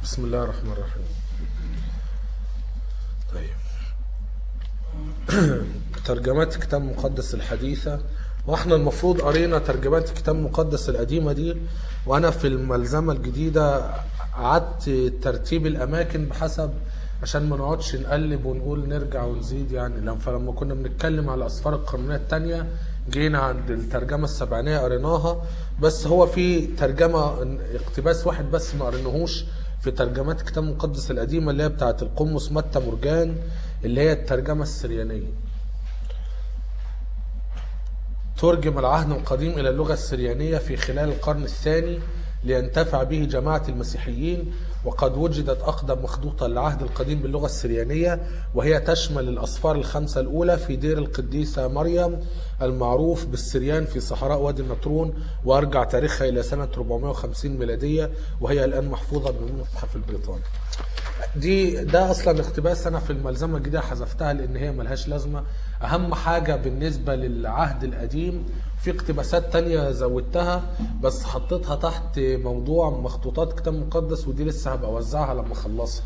بسم الله الرحمن الرحيم طيب ترجمات الكتاب المقدس الحديثة واحنا المفروض قرينا ترجمات الكتاب المقدس القديمة دي وانا في الملزمة الجديدة قعدت ترتيب الاماكن بحسب عشان ما نقعدش نقلب ونقول نرجع ونزيد يعني لما فلما كنا بنتكلم على اسفار القرنية التانية جينا عند الترجمة السبعينية قريناها بس هو في ترجمة اقتباس واحد بس ما قريناهوش في ترجمات الكتاب المقدس القديمة اللي هي بتاعت القمص متى مرجان اللي هي الترجمة السريانية ترجم العهد القديم إلى اللغة السريانية في خلال القرن الثاني لينتفع به جماعة المسيحيين وقد وجدت أقدم مخطوطة للعهد القديم باللغة السريانية وهي تشمل الأصفار الخمسة الأولى في دير القديسة مريم المعروف بالسريان في صحراء وادي النطرون وأرجع تاريخها إلى سنة 450 ميلادية وهي الآن محفوظة بالمتحف البريطاني دي ده اصلا اقتباس انا في الملزمه الجديده حذفتها لان هي ملهاش لازمه اهم حاجه بالنسبه للعهد القديم في اقتباسات تانية زودتها بس حطيتها تحت موضوع مخطوطات كتاب مقدس ودي لسه هبقى اوزعها لما اخلصها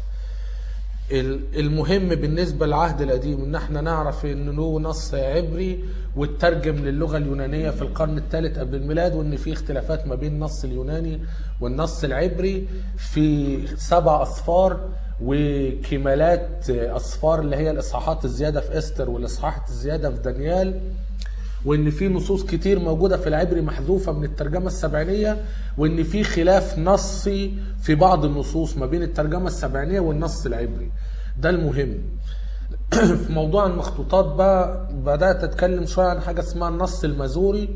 المهم بالنسبة للعهد القديم ان احنا نعرف ان له نص عبري واترجم للغة اليونانية في القرن الثالث قبل الميلاد وان في اختلافات ما بين النص اليوناني والنص العبري في سبع اصفار وكمالات اصفار اللي هي الاصحاحات الزيادة في استر والاصحاحات الزيادة في دانيال وان في نصوص كتير موجوده في العبري محذوفه من الترجمه السبعينيه وان في خلاف نصي في بعض النصوص ما بين الترجمه السبعينيه والنص العبري ده المهم في موضوع المخطوطات بقى بدات اتكلم شويه عن حاجه اسمها النص المازوري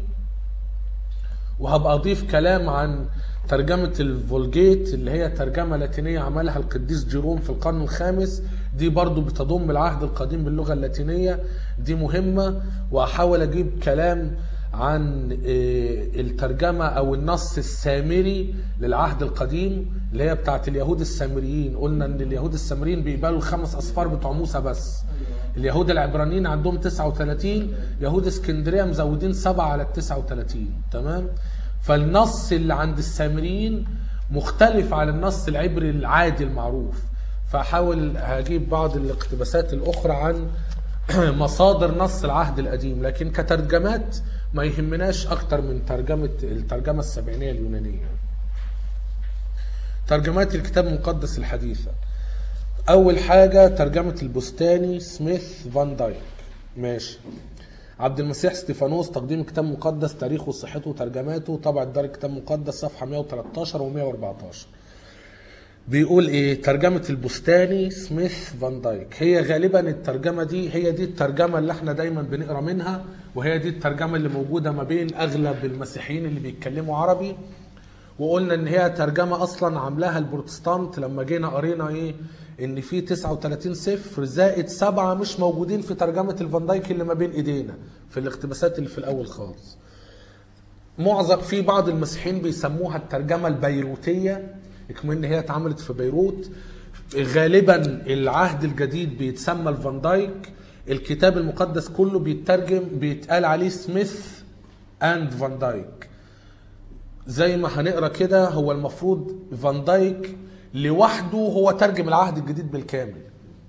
وهبقى اضيف كلام عن ترجمة الفولجيت اللي هي ترجمة لاتينية عملها القديس جيروم في القرن الخامس دي برضو بتضم العهد القديم باللغة اللاتينية دي مهمة وأحاول أجيب كلام عن الترجمة أو النص السامري للعهد القديم اللي هي بتاعت اليهود السامريين قلنا أن اليهود السامريين بيقبلوا الخمس أصفار بتوع موسى بس اليهود العبرانيين عندهم 39 يهود اسكندرية مزودين سبعة على ال 39 تمام فالنص اللي عند السامريين مختلف عن النص العبري العادي المعروف فحاول هجيب بعض الاقتباسات الأخرى عن مصادر نص العهد القديم لكن كترجمات ما يهمناش أكتر من ترجمة الترجمة السبعينية اليونانية ترجمات الكتاب المقدس الحديثة أول حاجة ترجمة البستاني سميث فان دايك ماشي عبد المسيح ستيفانوس تقديم الكتاب المقدس تاريخه وصحته وترجماته طبع دار الكتاب المقدس صفحة 113 و 114 بيقول ايه ترجمة البستاني سميث فان دايك هي غالبا الترجمة دي هي دي الترجمة اللي احنا دايما بنقرا منها وهي دي الترجمة اللي موجودة ما بين اغلب المسيحيين اللي بيتكلموا عربي وقلنا ان هي ترجمة اصلا عاملاها البروتستانت لما جينا قرينا ايه ان في 39 صفر زائد سبعة مش موجودين في ترجمة الفان دايك اللي ما بين ايدينا في الاقتباسات اللي في الاول خالص معظم في بعض المسيحيين بيسموها الترجمة البيروتية كمان ان هي اتعملت في بيروت غالبا العهد الجديد بيتسمى الفان دايك الكتاب المقدس كله بيترجم بيتقال عليه سميث اند فان دايك زي ما هنقرا كده هو المفروض فان دايك لوحده هو ترجم العهد الجديد بالكامل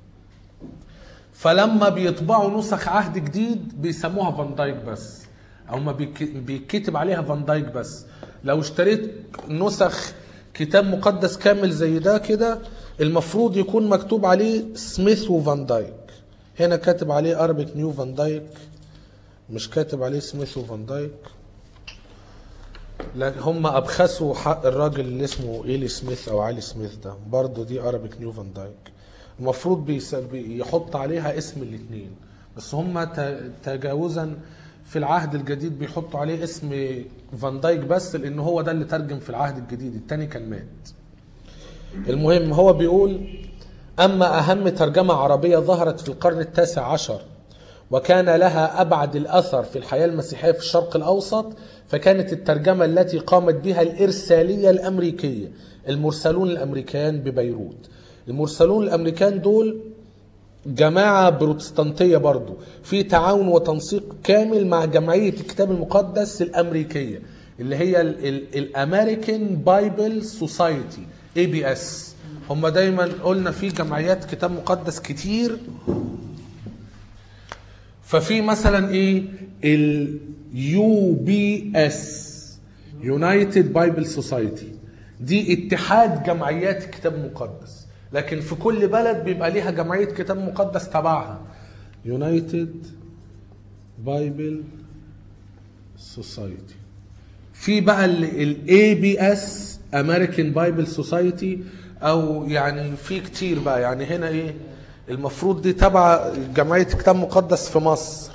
فلما بيطبعوا نسخ عهد جديد بيسموها فان دايك بس او ما بيتكتب عليها فان دايك بس لو اشتريت نسخ كتاب مقدس كامل زي ده كده المفروض يكون مكتوب عليه سميث وفان دايك هنا كاتب عليه اربك نيو فان دايك مش كاتب عليه سميث وفان دايك لا هم ابخسوا حق الراجل اللي اسمه ايلي سميث او علي سميث ده برضه دي ارابيك نيو فان دايك المفروض بيحط عليها اسم الاثنين بس هم تجاوزا في العهد الجديد بيحطوا عليه اسم فان دايك بس لان هو ده اللي ترجم في العهد الجديد التاني كان مات المهم هو بيقول اما اهم ترجمه عربيه ظهرت في القرن التاسع عشر وكان لها ابعد الاثر في الحياه المسيحيه في الشرق الاوسط فكانت الترجمة التي قامت بها الإرسالية الأمريكية المرسلون الأمريكان ببيروت المرسلون الأمريكان دول جماعة بروتستانتية برضو في تعاون وتنسيق كامل مع جمعية الكتاب المقدس الأمريكية اللي هي الأمريكان بايبل سوسايتي اي بي اس هم دايما قلنا في جمعيات كتاب مقدس كتير ففي مثلا ايه اليو بي اس يونايتد بايبل سوسايتي دي اتحاد جمعيات كتاب مقدس لكن في كل بلد بيبقى ليها جمعيه كتاب مقدس تبعها يونايتد بايبل سوسايتي في بقى الاي بي اس امريكان بايبل سوسايتي او يعني في كتير بقى يعني هنا ايه المفروض دي تبع جمعيه كتاب مقدس في مصر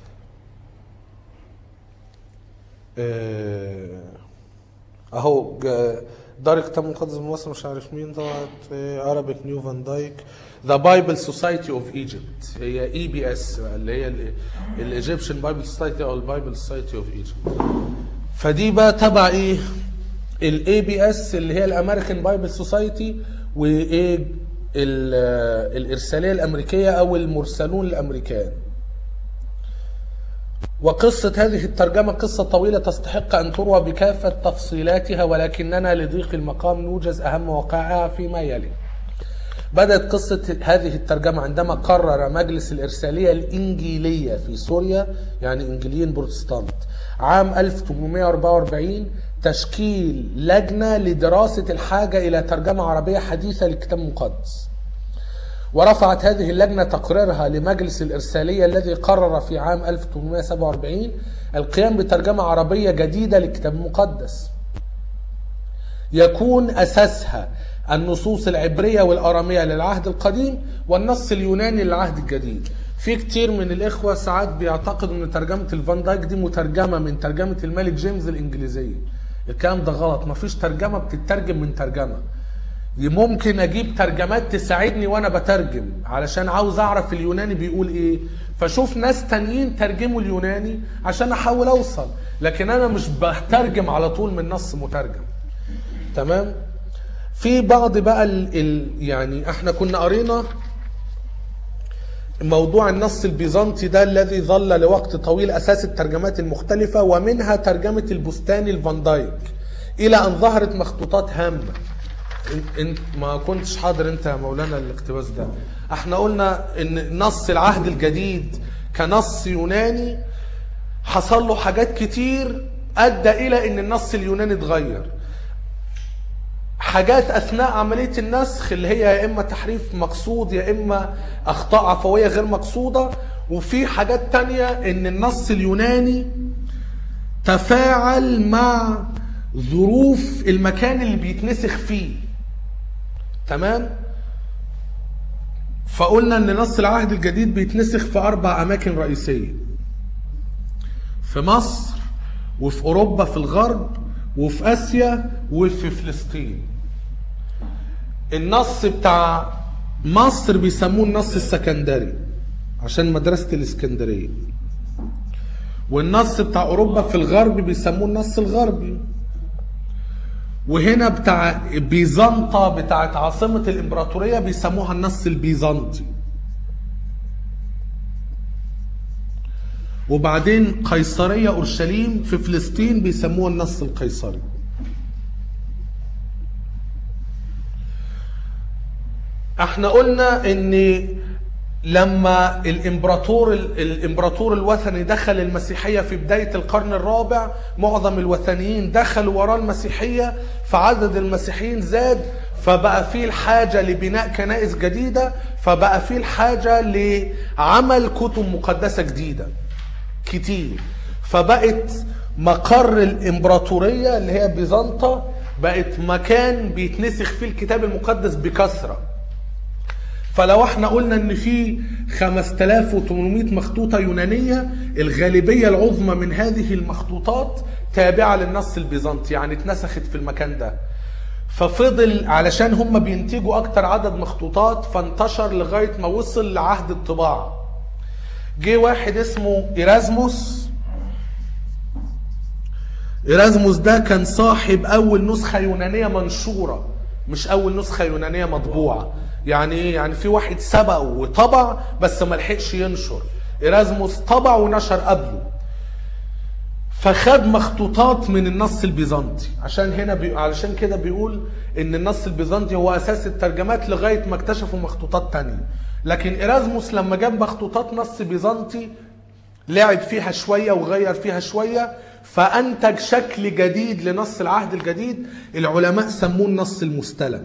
آه، اهو ج- دار الكتاب المقدس في مصر مش عارف مين طبعا عربيك نيو فان دايك ذا بايبل سوسايتي اوف ايجيبت هي اي بي اس اللي هي الايجيبشن بايبل سوسايتي او البايبل سوسايتي اوف ايجيبت فدي بقى تبع ايه الاي بي اس اللي هي الامريكان بايبل سوسايتي وايه ال- الارساليه الامريكيه او المرسلون الامريكان وقصة هذه الترجمة قصة طويلة تستحق أن تروى بكافة تفصيلاتها ولكننا لضيق المقام نوجز أهم وقائعها فيما يلي بدأت قصة هذه الترجمة عندما قرر مجلس الإرسالية الإنجيلية في سوريا يعني إنجيليين بروتستانت عام 1844 تشكيل لجنة لدراسة الحاجة إلى ترجمة عربية حديثة للكتاب المقدس ورفعت هذه اللجنة تقريرها لمجلس الإرسالية الذي قرر في عام 1847 القيام بترجمة عربية جديدة للكتاب المقدس يكون أساسها النصوص العبرية والأرامية للعهد القديم والنص اليوناني للعهد الجديد في كتير من الإخوة ساعات بيعتقدوا أن ترجمة الفان دايك دي مترجمة من ترجمة الملك جيمس الإنجليزية الكلام ده غلط مفيش ترجمة بتترجم من ترجمة ممكن اجيب ترجمات تساعدني وانا بترجم علشان عاوز اعرف اليوناني بيقول ايه فشوف ناس تانيين ترجموا اليوناني عشان احاول اوصل لكن انا مش بترجم على طول من نص مترجم تمام في بعض بقى ال ال يعني احنا كنا قرينا موضوع النص البيزنطي ده الذي ظل لوقت طويل اساس الترجمات المختلفه ومنها ترجمه البستاني الفان دايك الى ان ظهرت مخطوطات هامه إن- انت ما كنتش حاضر انت يا مولانا الاقتباس ده احنا قلنا ان نص العهد الجديد كنص يوناني حصل له حاجات كتير ادى الى ان النص اليوناني اتغير حاجات اثناء عمليه النسخ اللي هي يا اما تحريف مقصود يا اما اخطاء عفويه غير مقصوده وفي حاجات تانية ان النص اليوناني تفاعل مع ظروف المكان اللي بيتنسخ فيه تمام فقلنا ان نص العهد الجديد بيتنسخ في اربع اماكن رئيسيه في مصر وفي اوروبا في الغرب وفي اسيا وفي فلسطين النص بتاع مصر بيسموه النص السكندري عشان مدرسه الاسكندريه والنص بتاع اوروبا في الغرب بيسموه النص الغربي وهنا بتاع بيزنطة بتاعت عاصمة الإمبراطورية بيسموها النص البيزنطي وبعدين قيصرية أورشليم في فلسطين بيسموها النص القيصري احنا قلنا ان لما الامبراطور الامبراطور الوثني دخل المسيحيه في بدايه القرن الرابع معظم الوثنيين دخلوا وراء المسيحيه فعدد المسيحيين زاد فبقى في الحاجه لبناء كنائس جديده فبقى في الحاجه لعمل كتب مقدسه جديده كتير فبقت مقر الامبراطوريه اللي هي بيزنطه بقت مكان بيتنسخ فيه الكتاب المقدس بكثره فلو احنا قلنا ان في 5800 مخطوطه يونانيه الغالبيه العظمى من هذه المخطوطات تابعه للنص البيزنطي يعني اتنسخت في المكان ده ففضل علشان هم بينتجوا اكتر عدد مخطوطات فانتشر لغايه ما وصل لعهد الطباعه جه واحد اسمه ايرازموس ايرازموس ده كان صاحب اول نسخه يونانيه منشوره مش اول نسخه يونانيه مطبوعه يعني ايه يعني في واحد سبق وطبع بس ما لحقش ينشر ايرازموس طبع ونشر قبله فخد مخطوطات من النص البيزنطي عشان هنا بي... علشان كده بيقول ان النص البيزنطي هو اساس الترجمات لغايه ما اكتشفوا مخطوطات تانية لكن ايرازموس لما جاب مخطوطات نص بيزنطي لعب فيها شويه وغير فيها شويه فانتج شكل جديد لنص العهد الجديد العلماء سموه النص المستلم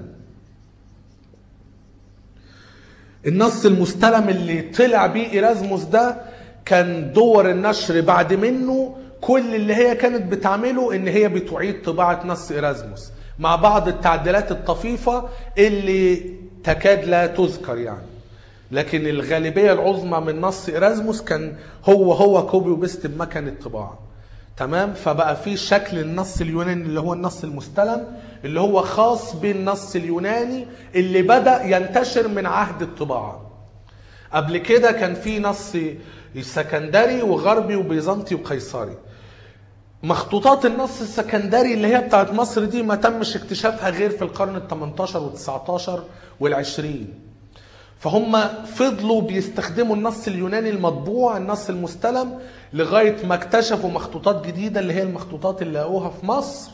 النص المستلم اللي طلع بيه ايرازموس ده كان دور النشر بعد منه كل اللي هي كانت بتعمله ان هي بتعيد طباعة نص ايرازموس مع بعض التعديلات الطفيفة اللي تكاد لا تذكر يعني لكن الغالبية العظمى من نص ايرازموس كان هو هو كوبي وبيست بمكان الطباعة تمام فبقى في شكل النص اليوناني اللي هو النص المستلم اللي هو خاص بالنص اليوناني اللي بدأ ينتشر من عهد الطباعة قبل كده كان في نص سكندري وغربي وبيزنطي وقيصري مخطوطات النص السكندري اللي هي بتاعت مصر دي ما تمش اكتشافها غير في القرن ال 18 وال 19 وال 20 فهم فضلوا بيستخدموا النص اليوناني المطبوع النص المستلم لغاية ما اكتشفوا مخطوطات جديدة اللي هي المخطوطات اللي لقوها في مصر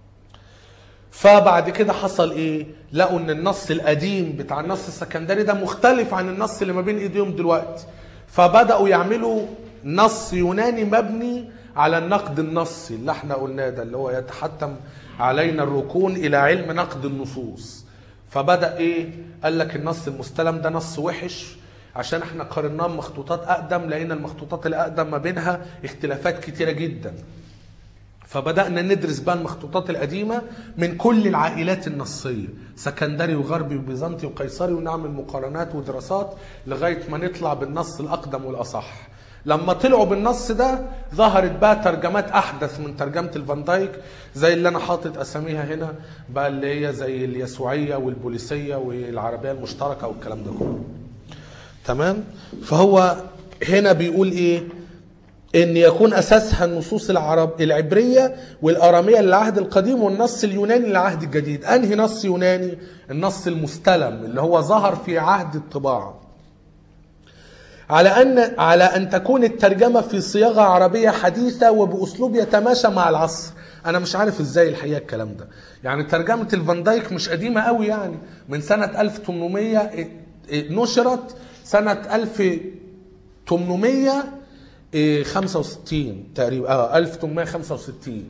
فبعد كده حصل ايه لقوا ان النص القديم بتاع النص السكندري ده مختلف عن النص اللي ما بين ايديهم دلوقتي فبدأوا يعملوا نص يوناني مبني على النقد النصي اللي احنا قلناه ده اللي هو يتحتم علينا الركون الى علم نقد النصوص فبدأ ايه قال لك النص المستلم ده نص وحش عشان احنا قارناه بمخطوطات اقدم لقينا المخطوطات الاقدم ما بينها اختلافات كتيره جدا فبدأنا ندرس بقى المخطوطات القديمة من كل العائلات النصية سكندري وغربي وبيزنطي وقيصري ونعمل مقارنات ودراسات لغاية ما نطلع بالنص الأقدم والأصح لما طلعوا بالنص ده ظهرت بقى ترجمات أحدث من ترجمة الفان دايك زي اللي أنا حاطط أساميها هنا بقى اللي هي زي اليسوعية والبوليسية والعربية المشتركة والكلام ده كله تمام فهو هنا بيقول إيه ان يكون اساسها النصوص العرب العبريه والاراميه للعهد القديم والنص اليوناني للعهد الجديد انهي نص يوناني النص المستلم اللي هو ظهر في عهد الطباعه على ان على ان تكون الترجمه في صياغه عربيه حديثه وباسلوب يتماشى مع العصر انا مش عارف ازاي الحقيقه الكلام ده يعني ترجمه الفان دايك مش قديمه قوي يعني من سنه 1800 نشرت سنه 1800 65 تقريبا اه 1865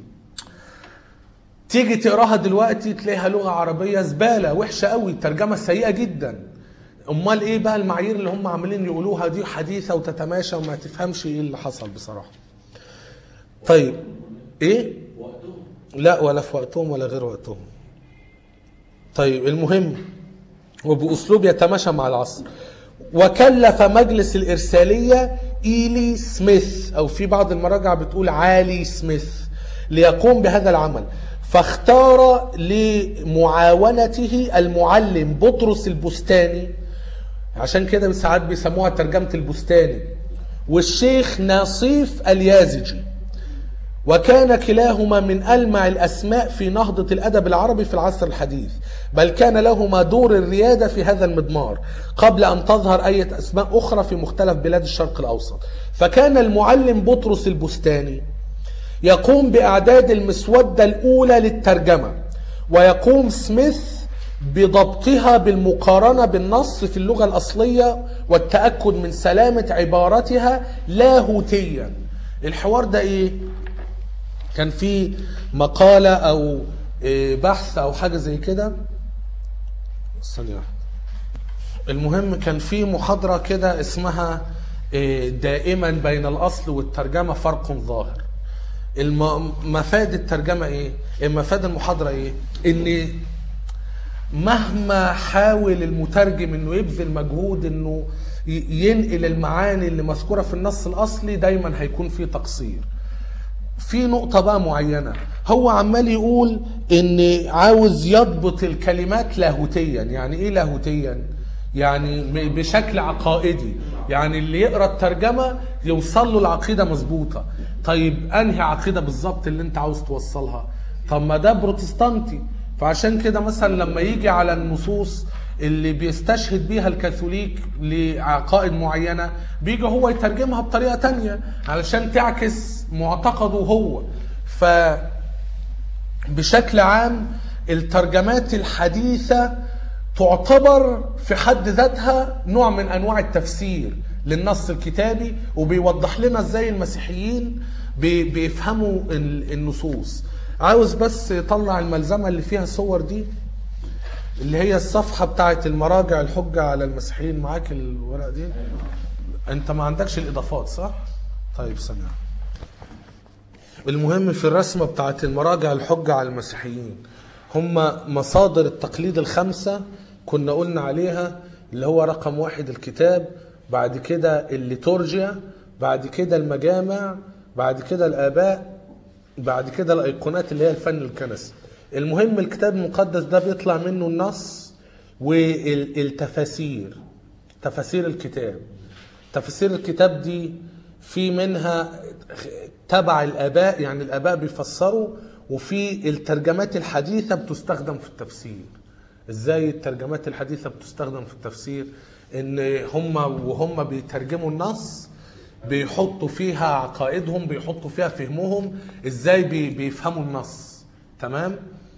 تيجي تقراها دلوقتي تلاقيها لغه عربيه زباله وحشه قوي ترجمه سيئه جدا امال ايه بقى المعايير اللي هم عاملين يقولوها دي حديثه وتتماشى وما تفهمش ايه اللي حصل بصراحه طيب ايه لا ولا في وقتهم ولا غير وقتهم طيب المهم وباسلوب يتماشى مع العصر وكلف مجلس الإرسالية إيلي سميث أو في بعض المراجع بتقول عالي سميث ليقوم بهذا العمل فاختار لمعاونته المعلم بطرس البستاني عشان كده ساعات بيسموها ترجمة البستاني والشيخ ناصيف اليازجي وكان كلاهما من ألمع الأسماء في نهضة الأدب العربي في العصر الحديث بل كان لهما دور الريادة في هذا المضمار قبل أن تظهر أي أسماء أخرى في مختلف بلاد الشرق الأوسط فكان المعلم بطرس البستاني يقوم بإعداد المسودة الأولى للترجمة ويقوم سميث بضبطها بالمقارنة بالنص في اللغة الأصلية والتأكد من سلامة عبارتها لاهوتيا الحوار ده إيه؟ كان في مقالة أو بحث أو حاجة زي كده ثانية واحدة المهم كان في محاضرة كده اسمها دائما بين الأصل والترجمة فرق ظاهر مفاد الترجمة ايه مفاد المحاضرة ايه ان مهما حاول المترجم انه يبذل مجهود انه ينقل المعاني اللي مذكورة في النص الاصلي دايما هيكون في تقصير في نقطة بقى معينة هو عمال يقول ان عاوز يضبط الكلمات لاهوتيا يعني ايه لاهوتيا يعني بشكل عقائدي يعني اللي يقرا الترجمه يوصل له العقيده مظبوطه طيب انهي عقيده بالظبط اللي انت عاوز توصلها طب ما ده بروتستانتي فعشان كده مثلا لما يجي على النصوص اللي بيستشهد بيها الكاثوليك لعقائد معينة بيجي هو يترجمها بطريقة تانية علشان تعكس معتقده هو ف بشكل عام الترجمات الحديثة تعتبر في حد ذاتها نوع من انواع التفسير للنص الكتابي وبيوضح لنا ازاي المسيحيين بي- بيفهموا ال- النصوص عاوز بس طلع الملزمة اللي فيها الصور دي اللي هي الصفحة بتاعت المراجع الحجة على المسيحيين معاك الورق دي انت ما عندكش الاضافات صح طيب سمع المهم في الرسمة بتاعت المراجع الحجة على المسيحيين هم مصادر التقليد الخمسة كنا قلنا عليها اللي هو رقم واحد الكتاب بعد كده الليتورجيا بعد كده المجامع بعد كده الآباء بعد كده الأيقونات اللي هي الفن الكنسي المهم الكتاب المقدس ده بيطلع منه النص والتفاسير تفاسير الكتاب تفاسير الكتاب دي في منها تبع الآباء يعني الآباء بيفسروا وفي الترجمات الحديثة بتستخدم في التفسير ازاي الترجمات الحديثة بتستخدم في التفسير ان هم وهم بيترجموا النص بيحطوا فيها عقائدهم بيحطوا فيها فهمهم ازاي بي- بيفهموا النص تمام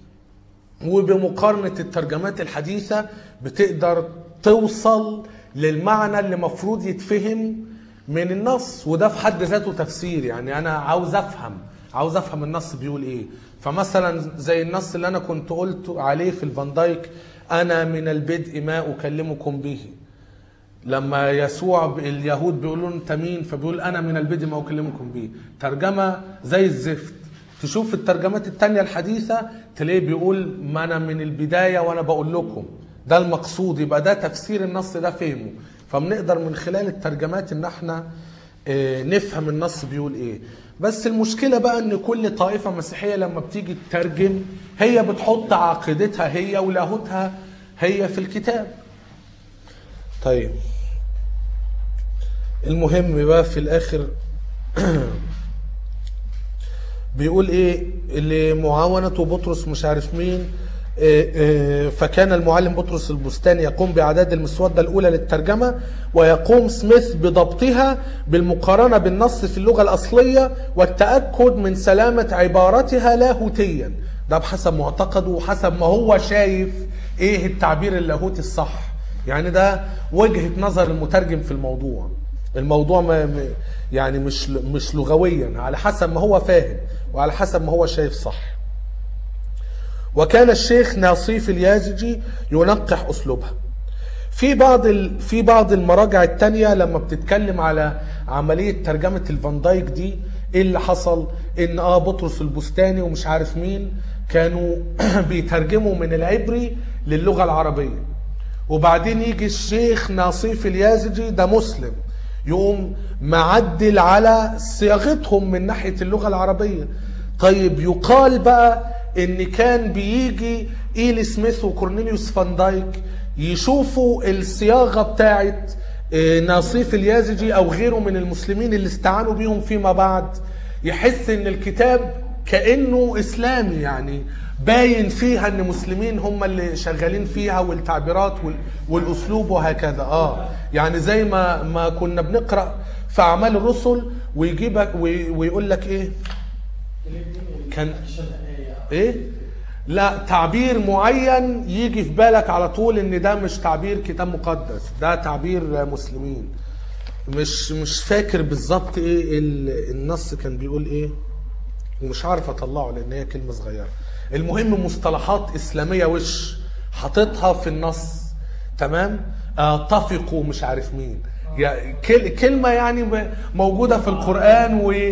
وبمقارنة الترجمات الحديثة بتقدر توصل للمعنى اللي مفروض يتفهم من النص وده في حد ذاته تفسير يعني انا عاوز افهم عاوز افهم النص بيقول ايه فمثلا زي النص اللي انا كنت قلت عليه في الفان دايك انا من البدء ما اكلمكم به لما يسوع ب- اليهود بيقولوا له انت مين فبيقول انا من البدء ما اكلمكم به ترجمه زي الزفت تشوف الترجمات التانية الحديثة تلاقيه بيقول ما انا من البداية وانا بقول لكم ده المقصود يبقى ده تفسير النص ده فهمه فبنقدر من خلال الترجمات ان احنا آه، نفهم النص بيقول ايه بس المشكلة بقى ان كل طائفة مسيحية لما بتيجي تترجم هي بتحط عقيدتها هي ولاهوتها هي في الكتاب طيب المهم بقى في الاخر بيقول ايه اللي معاونة بطرس مش عارف مين إيه إيه فكان المعلم بطرس البستاني يقوم بإعداد المسودة الأولى للترجمة ويقوم سميث بضبطها بالمقارنة بالنص في اللغة الأصلية والتأكد من سلامة عبارتها لاهوتيا ده بحسب معتقده وحسب ما هو شايف ايه التعبير اللاهوتي الصح يعني ده وجهة نظر المترجم في الموضوع الموضوع ما ما- يعني مش مش لغويا على حسب ما هو فاهم وعلى حسب ما هو شايف صح وكان الشيخ ناصيف اليازجي ينقح اسلوبها في بعض ال... في بعض المراجع التانية لما بتتكلم على عملية ترجمة الفان دايك دي ايه اللي حصل ان اه بطرس البستاني ومش عارف مين كانوا بيترجموا من العبري للغة العربية وبعدين يجي الشيخ ناصيف اليازجي ده مسلم يقوم معدل على صياغتهم من ناحية اللغة العربية طيب يقال بقى ان كان بيجي ايلي سميث وكورنيليوس فان دايك يشوفوا الصياغة بتاعت آه، ناصيف اليازجي او غيره من المسلمين اللي استعانوا بيهم فيما بعد يحس ان الكتاب كانه اسلامي يعني باين فيها ان مسلمين هم اللي شغالين فيها والتعبيرات وال- والاسلوب وهكذا اه يعني زي ما ما كنا بنقرا في اعمال الرسل ويجيبك وي- ويقول لك ايه كان ايه لا تعبير معين يجي في بالك على طول ان ده مش تعبير كتاب مقدس ده تعبير مسلمين مش مش فاكر بالظبط ايه ال- النص كان بيقول ايه ومش عارف اطلعه لان هي كلمه صغيره المهم مصطلحات اسلاميه وش حاططها في النص تمام آه اتفقوا مش عارف مين يعني كل- كلمة يعني م- موجودة في القرآن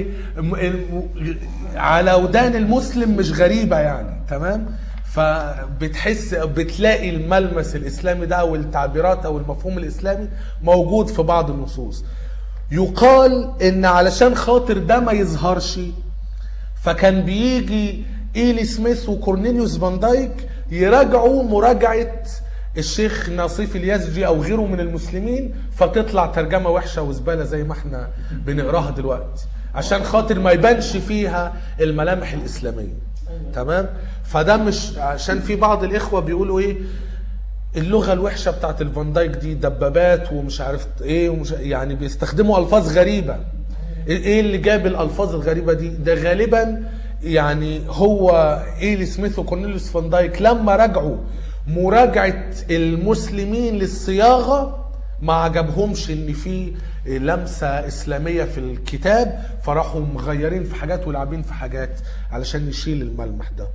وعلى ودان المسلم مش غريبة يعني تمام فبتحس بتلاقي الملمس الإسلامي ده أو التعبيرات أو المفهوم الإسلامي موجود في بعض النصوص يقال إن علشان خاطر ده ما يظهرش فكان بيجي ايلي سميث وكورنيليوس فان دايك يراجعوا مراجعة الشيخ ناصيف اليزجي او غيره من المسلمين فتطلع ترجمة وحشة وزبالة زي ما احنا بنقراها دلوقتي عشان خاطر ما يبانش فيها الملامح الاسلامية تمام فده مش عشان في بعض الاخوة بيقولوا ايه اللغه الوحشه بتاعت الفان دايك دي دبابات ومش عارف ايه ومش يعني بيستخدموا الفاظ غريبه ايه اللي جاب الالفاظ الغريبه دي ده غالبا يعني هو ايلي سميث وكورنيليوس فان دايك لما رجعوا مراجعه المسلمين للصياغه ما عجبهمش ان في لمسه اسلاميه في الكتاب فراحوا مغيرين في حاجات ولاعبين في حاجات علشان يشيل الملمح ده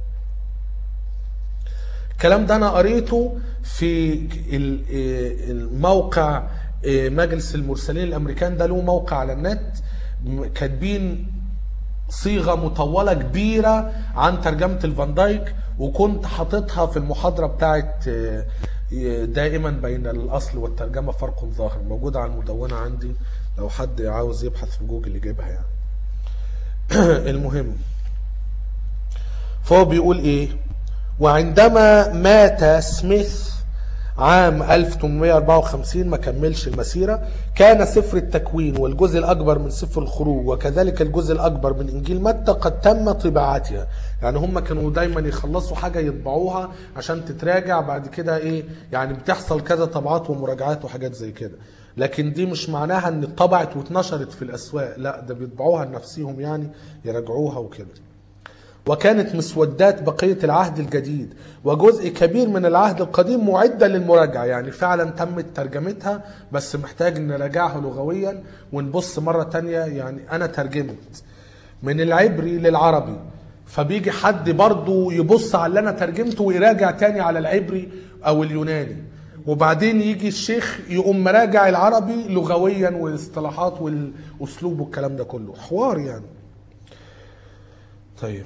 الكلام ده انا قريته في ال- الموقع مجلس المرسلين الامريكان ده له موقع على النت م- كاتبين صيغه مطوله كبيره عن ترجمه الفان دايك وكنت حاططها في المحاضره بتاعت آه، دائما بين الاصل والترجمه فرق ظاهر موجوده على المدونه عندي لو حد عاوز يبحث في جوجل يجيبها يعني المهم فهو بيقول ايه وعندما مات سميث عام 1854 ما كملش المسيرة كان سفر التكوين والجزء الأكبر من سفر الخروج وكذلك الجزء الأكبر من إنجيل متى قد تم طباعتها يعني هم كانوا دايما يخلصوا حاجة يطبعوها عشان تتراجع بعد كده إيه يعني بتحصل كذا طبعات ومراجعات وحاجات زي كده لكن دي مش معناها ان اتطبعت واتنشرت في الاسواق لا ده بيطبعوها لنفسهم يعني يراجعوها وكده وكانت مسودات بقية العهد الجديد وجزء كبير من العهد القديم معدة للمراجعة يعني فعلا تمت ترجمتها بس محتاج نراجعها لغويا ونبص مرة تانية يعني أنا ترجمت من العبري للعربي فبيجي حد برضه يبص على اللي أنا ترجمته ويراجع تاني على العبري أو اليوناني وبعدين يجي الشيخ يقوم مراجع العربي لغويا والاصطلاحات والأسلوب والكلام ده كله حوار يعني طيب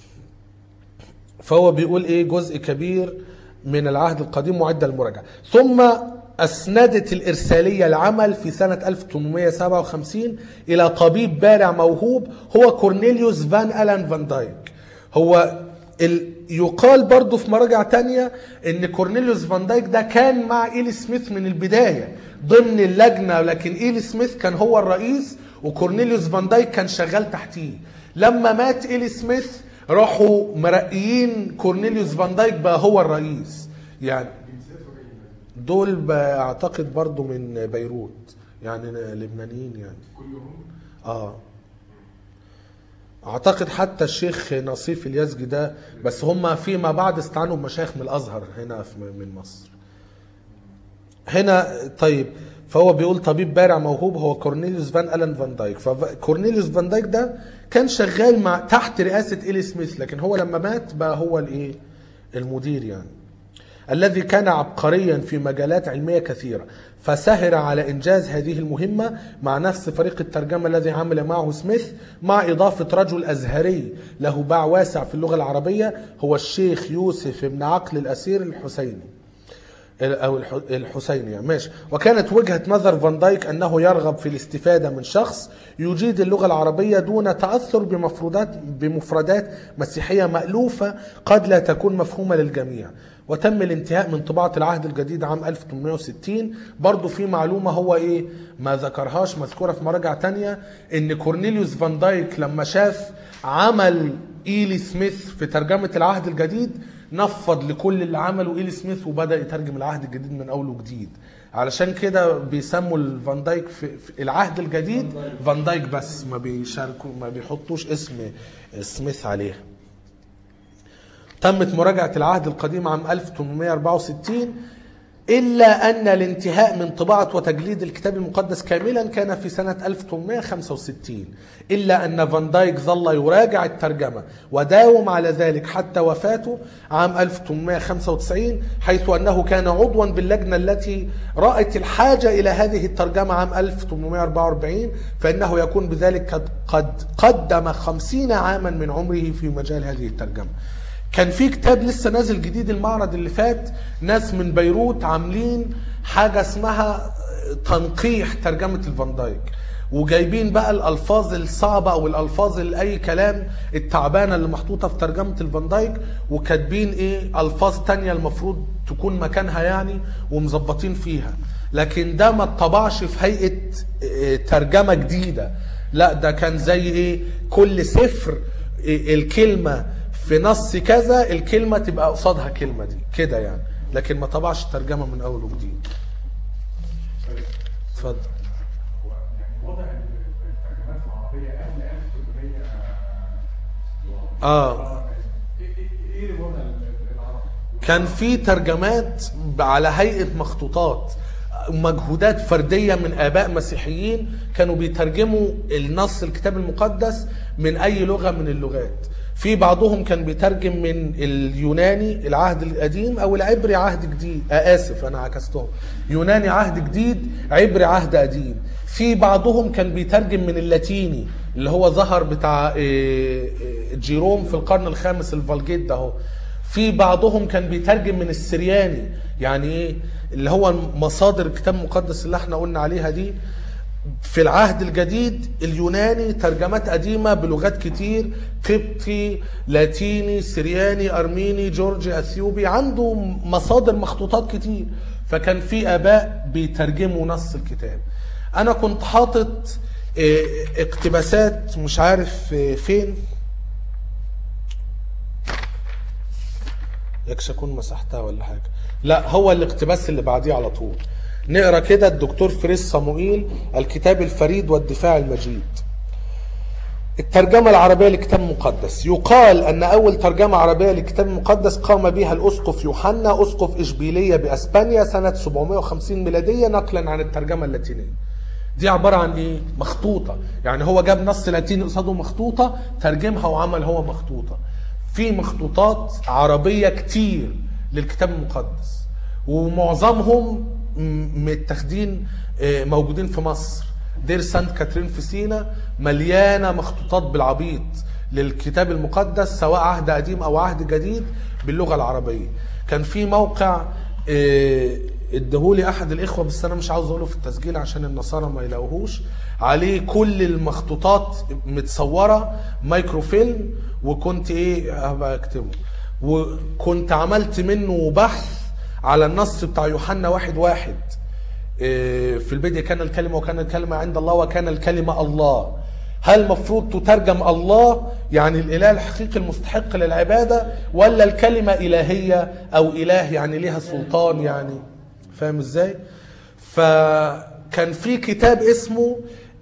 فهو بيقول ايه جزء كبير من العهد القديم معد للمراجعة ثم أسندت الإرسالية العمل في سنة 1857 إلى طبيب بارع موهوب هو كورنيليوس فان ألان فان دايك هو ال... يقال برضه في مراجع تانية ان كورنيليوس فان دايك ده كان مع إيلي سميث من البداية ضمن اللجنة لكن إيلي سميث كان هو الرئيس وكورنيليوس فان دايك كان شغال تحتيه لما مات إيلي سميث راحوا مرقيين كورنيليوس فان دايك بقى هو الرئيس يعني دول اعتقد برضو من بيروت يعني لبنانيين يعني كلهم اه اعتقد حتى الشيخ نصيف اليزجي ده بس هم فيما بعد استعانوا بمشايخ من الازهر هنا في من مصر هنا طيب فهو بيقول طبيب بارع موهوب هو كورنيليوس فان الان فان دايك فكورنيليوس فان دايك ده كان شغال مع تحت رئاسه إيلي سميث لكن هو لما مات بقى هو الايه المدير يعني الذي كان عبقريا في مجالات علميه كثيره فسهر على انجاز هذه المهمه مع نفس فريق الترجمه الذي عمل معه سميث مع اضافه رجل ازهري له باع واسع في اللغه العربيه هو الشيخ يوسف بن عقل الاسير الحسيني او الح- الحسيني يعني ماشي وكانت وجهه نظر فان دايك انه يرغب في الاستفاده من شخص يجيد اللغه العربيه دون تاثر بمفردات بمفردات مسيحيه مالوفه قد لا تكون مفهومه للجميع وتم الانتهاء من طباعه العهد الجديد عام 1860 برضو في معلومه هو ايه ما ذكرهاش مذكوره في مراجع تانية ان كورنيليوس فان دايك لما شاف عمل ايلي سميث في ترجمه العهد الجديد نفض لكل اللي عمله إيلي سميث وبدا يترجم العهد الجديد من اول وجديد علشان كده بيسموا الفان دايك في, في العهد الجديد فان دايك بس ما بيشاركوا ما بيحطوش اسم سميث عليها تمت مراجعة العهد القديم عام 1864 إلا أن الانتهاء من طباعة وتجليد الكتاب المقدس كاملا كان في سنة 1865 إلا أن فان دايك ظل يراجع الترجمة وداوم على ذلك حتى وفاته عام 1895 حيث أنه كان عضوا باللجنة التي رأت الحاجة إلى هذه الترجمة عام 1844 فإنه يكون بذلك قد, قد قدم خمسين عاما من عمره في مجال هذه الترجمة كان في كتاب لسه نازل جديد المعرض اللي فات ناس من بيروت عاملين حاجه اسمها تنقيح ترجمه الفان دايك وجايبين بقى الالفاظ الصعبه او الالفاظ اللي اي كلام التعبانه اللي محطوطه في ترجمه الفان دايك وكاتبين ايه الفاظ تانية المفروض تكون مكانها يعني ومظبطين فيها لكن ده ما اتطبعش في هيئه إيه، ترجمه جديده لا ده كان زي ايه كل سفر إيه، الكلمه في نص كذا الكلمة تبقى قصادها كلمة دي كده يعني لكن ما طبعش ترجمه من اول وجديد اتفضل يعني وضع الترجمات العربية قبل 1800 اه ايه إيه- ايه وضع العرب؟ كان في ترجمات على هيئة مخطوطات مجهودات فردية من آباء مسيحيين كانوا بيترجموا النص الكتاب المقدس من أي لغة من اللغات في بعضهم كان بيترجم من اليوناني العهد القديم أو العبري عهد جديد آه آسف أنا عكستهم يوناني عهد جديد عبري عهد قديم في بعضهم كان بيترجم من اللاتيني اللي هو ظهر بتاع آه، آه، جيروم في القرن الخامس الفالجيت ده اهو في بعضهم كان بيترجم من السرياني يعني ايه اللي هو مصادر الكتاب المقدس اللي احنا قلنا عليها دي في العهد الجديد اليوناني ترجمات قديمة بلغات كتير قبطي لاتيني سرياني أرميني جورجي أثيوبي عنده مصادر مخطوطات كتير فكان في آباء بيترجموا نص الكتاب أنا كنت حاطط اه، اقتباسات مش عارف اه، فين يكش اكون مسحتها ولا حاجه لا هو الاقتباس اللي بعديه على طول نقرا كده الدكتور فريس صموئيل الكتاب الفريد والدفاع المجيد الترجمة العربية لكتاب مقدس يقال أن أول ترجمة عربية لكتاب مقدس قام بها الأسقف يوحنا أسقف إشبيلية بأسبانيا سنة 750 ميلادية نقلا عن الترجمة اللاتينية دي عبارة عن إيه؟ مخطوطة يعني هو جاب نص لاتيني قصاده مخطوطة ترجمها وعمل هو مخطوطة في مخطوطات عربية كتير للكتاب المقدس ومعظمهم م- متاخدين آه، موجودين في مصر دير سانت كاترين في سينا مليانة مخطوطات بالعبيط للكتاب المقدس سواء عهد قديم أو عهد جديد باللغة العربية كان في موقع آه، ادهولي احد الاخوه بس انا مش عاوز اقوله في التسجيل عشان النصارى ما يلاقوهوش عليه كل المخطوطات متصوره مايكروفيلم وكنت ايه هبقى اكتبه وكنت عملت منه بحث على النص بتاع يوحنا واحد واحد إيه، في البدء كان الكلمة وكان الكلمة عند الله وكان الكلمة الله هل المفروض تترجم الله يعني الإله الحقيقي المستحق للعبادة ولا الكلمة إلهية أو إله يعني ليها سلطان يعني فاهم إزاي فكان في كتاب اسمه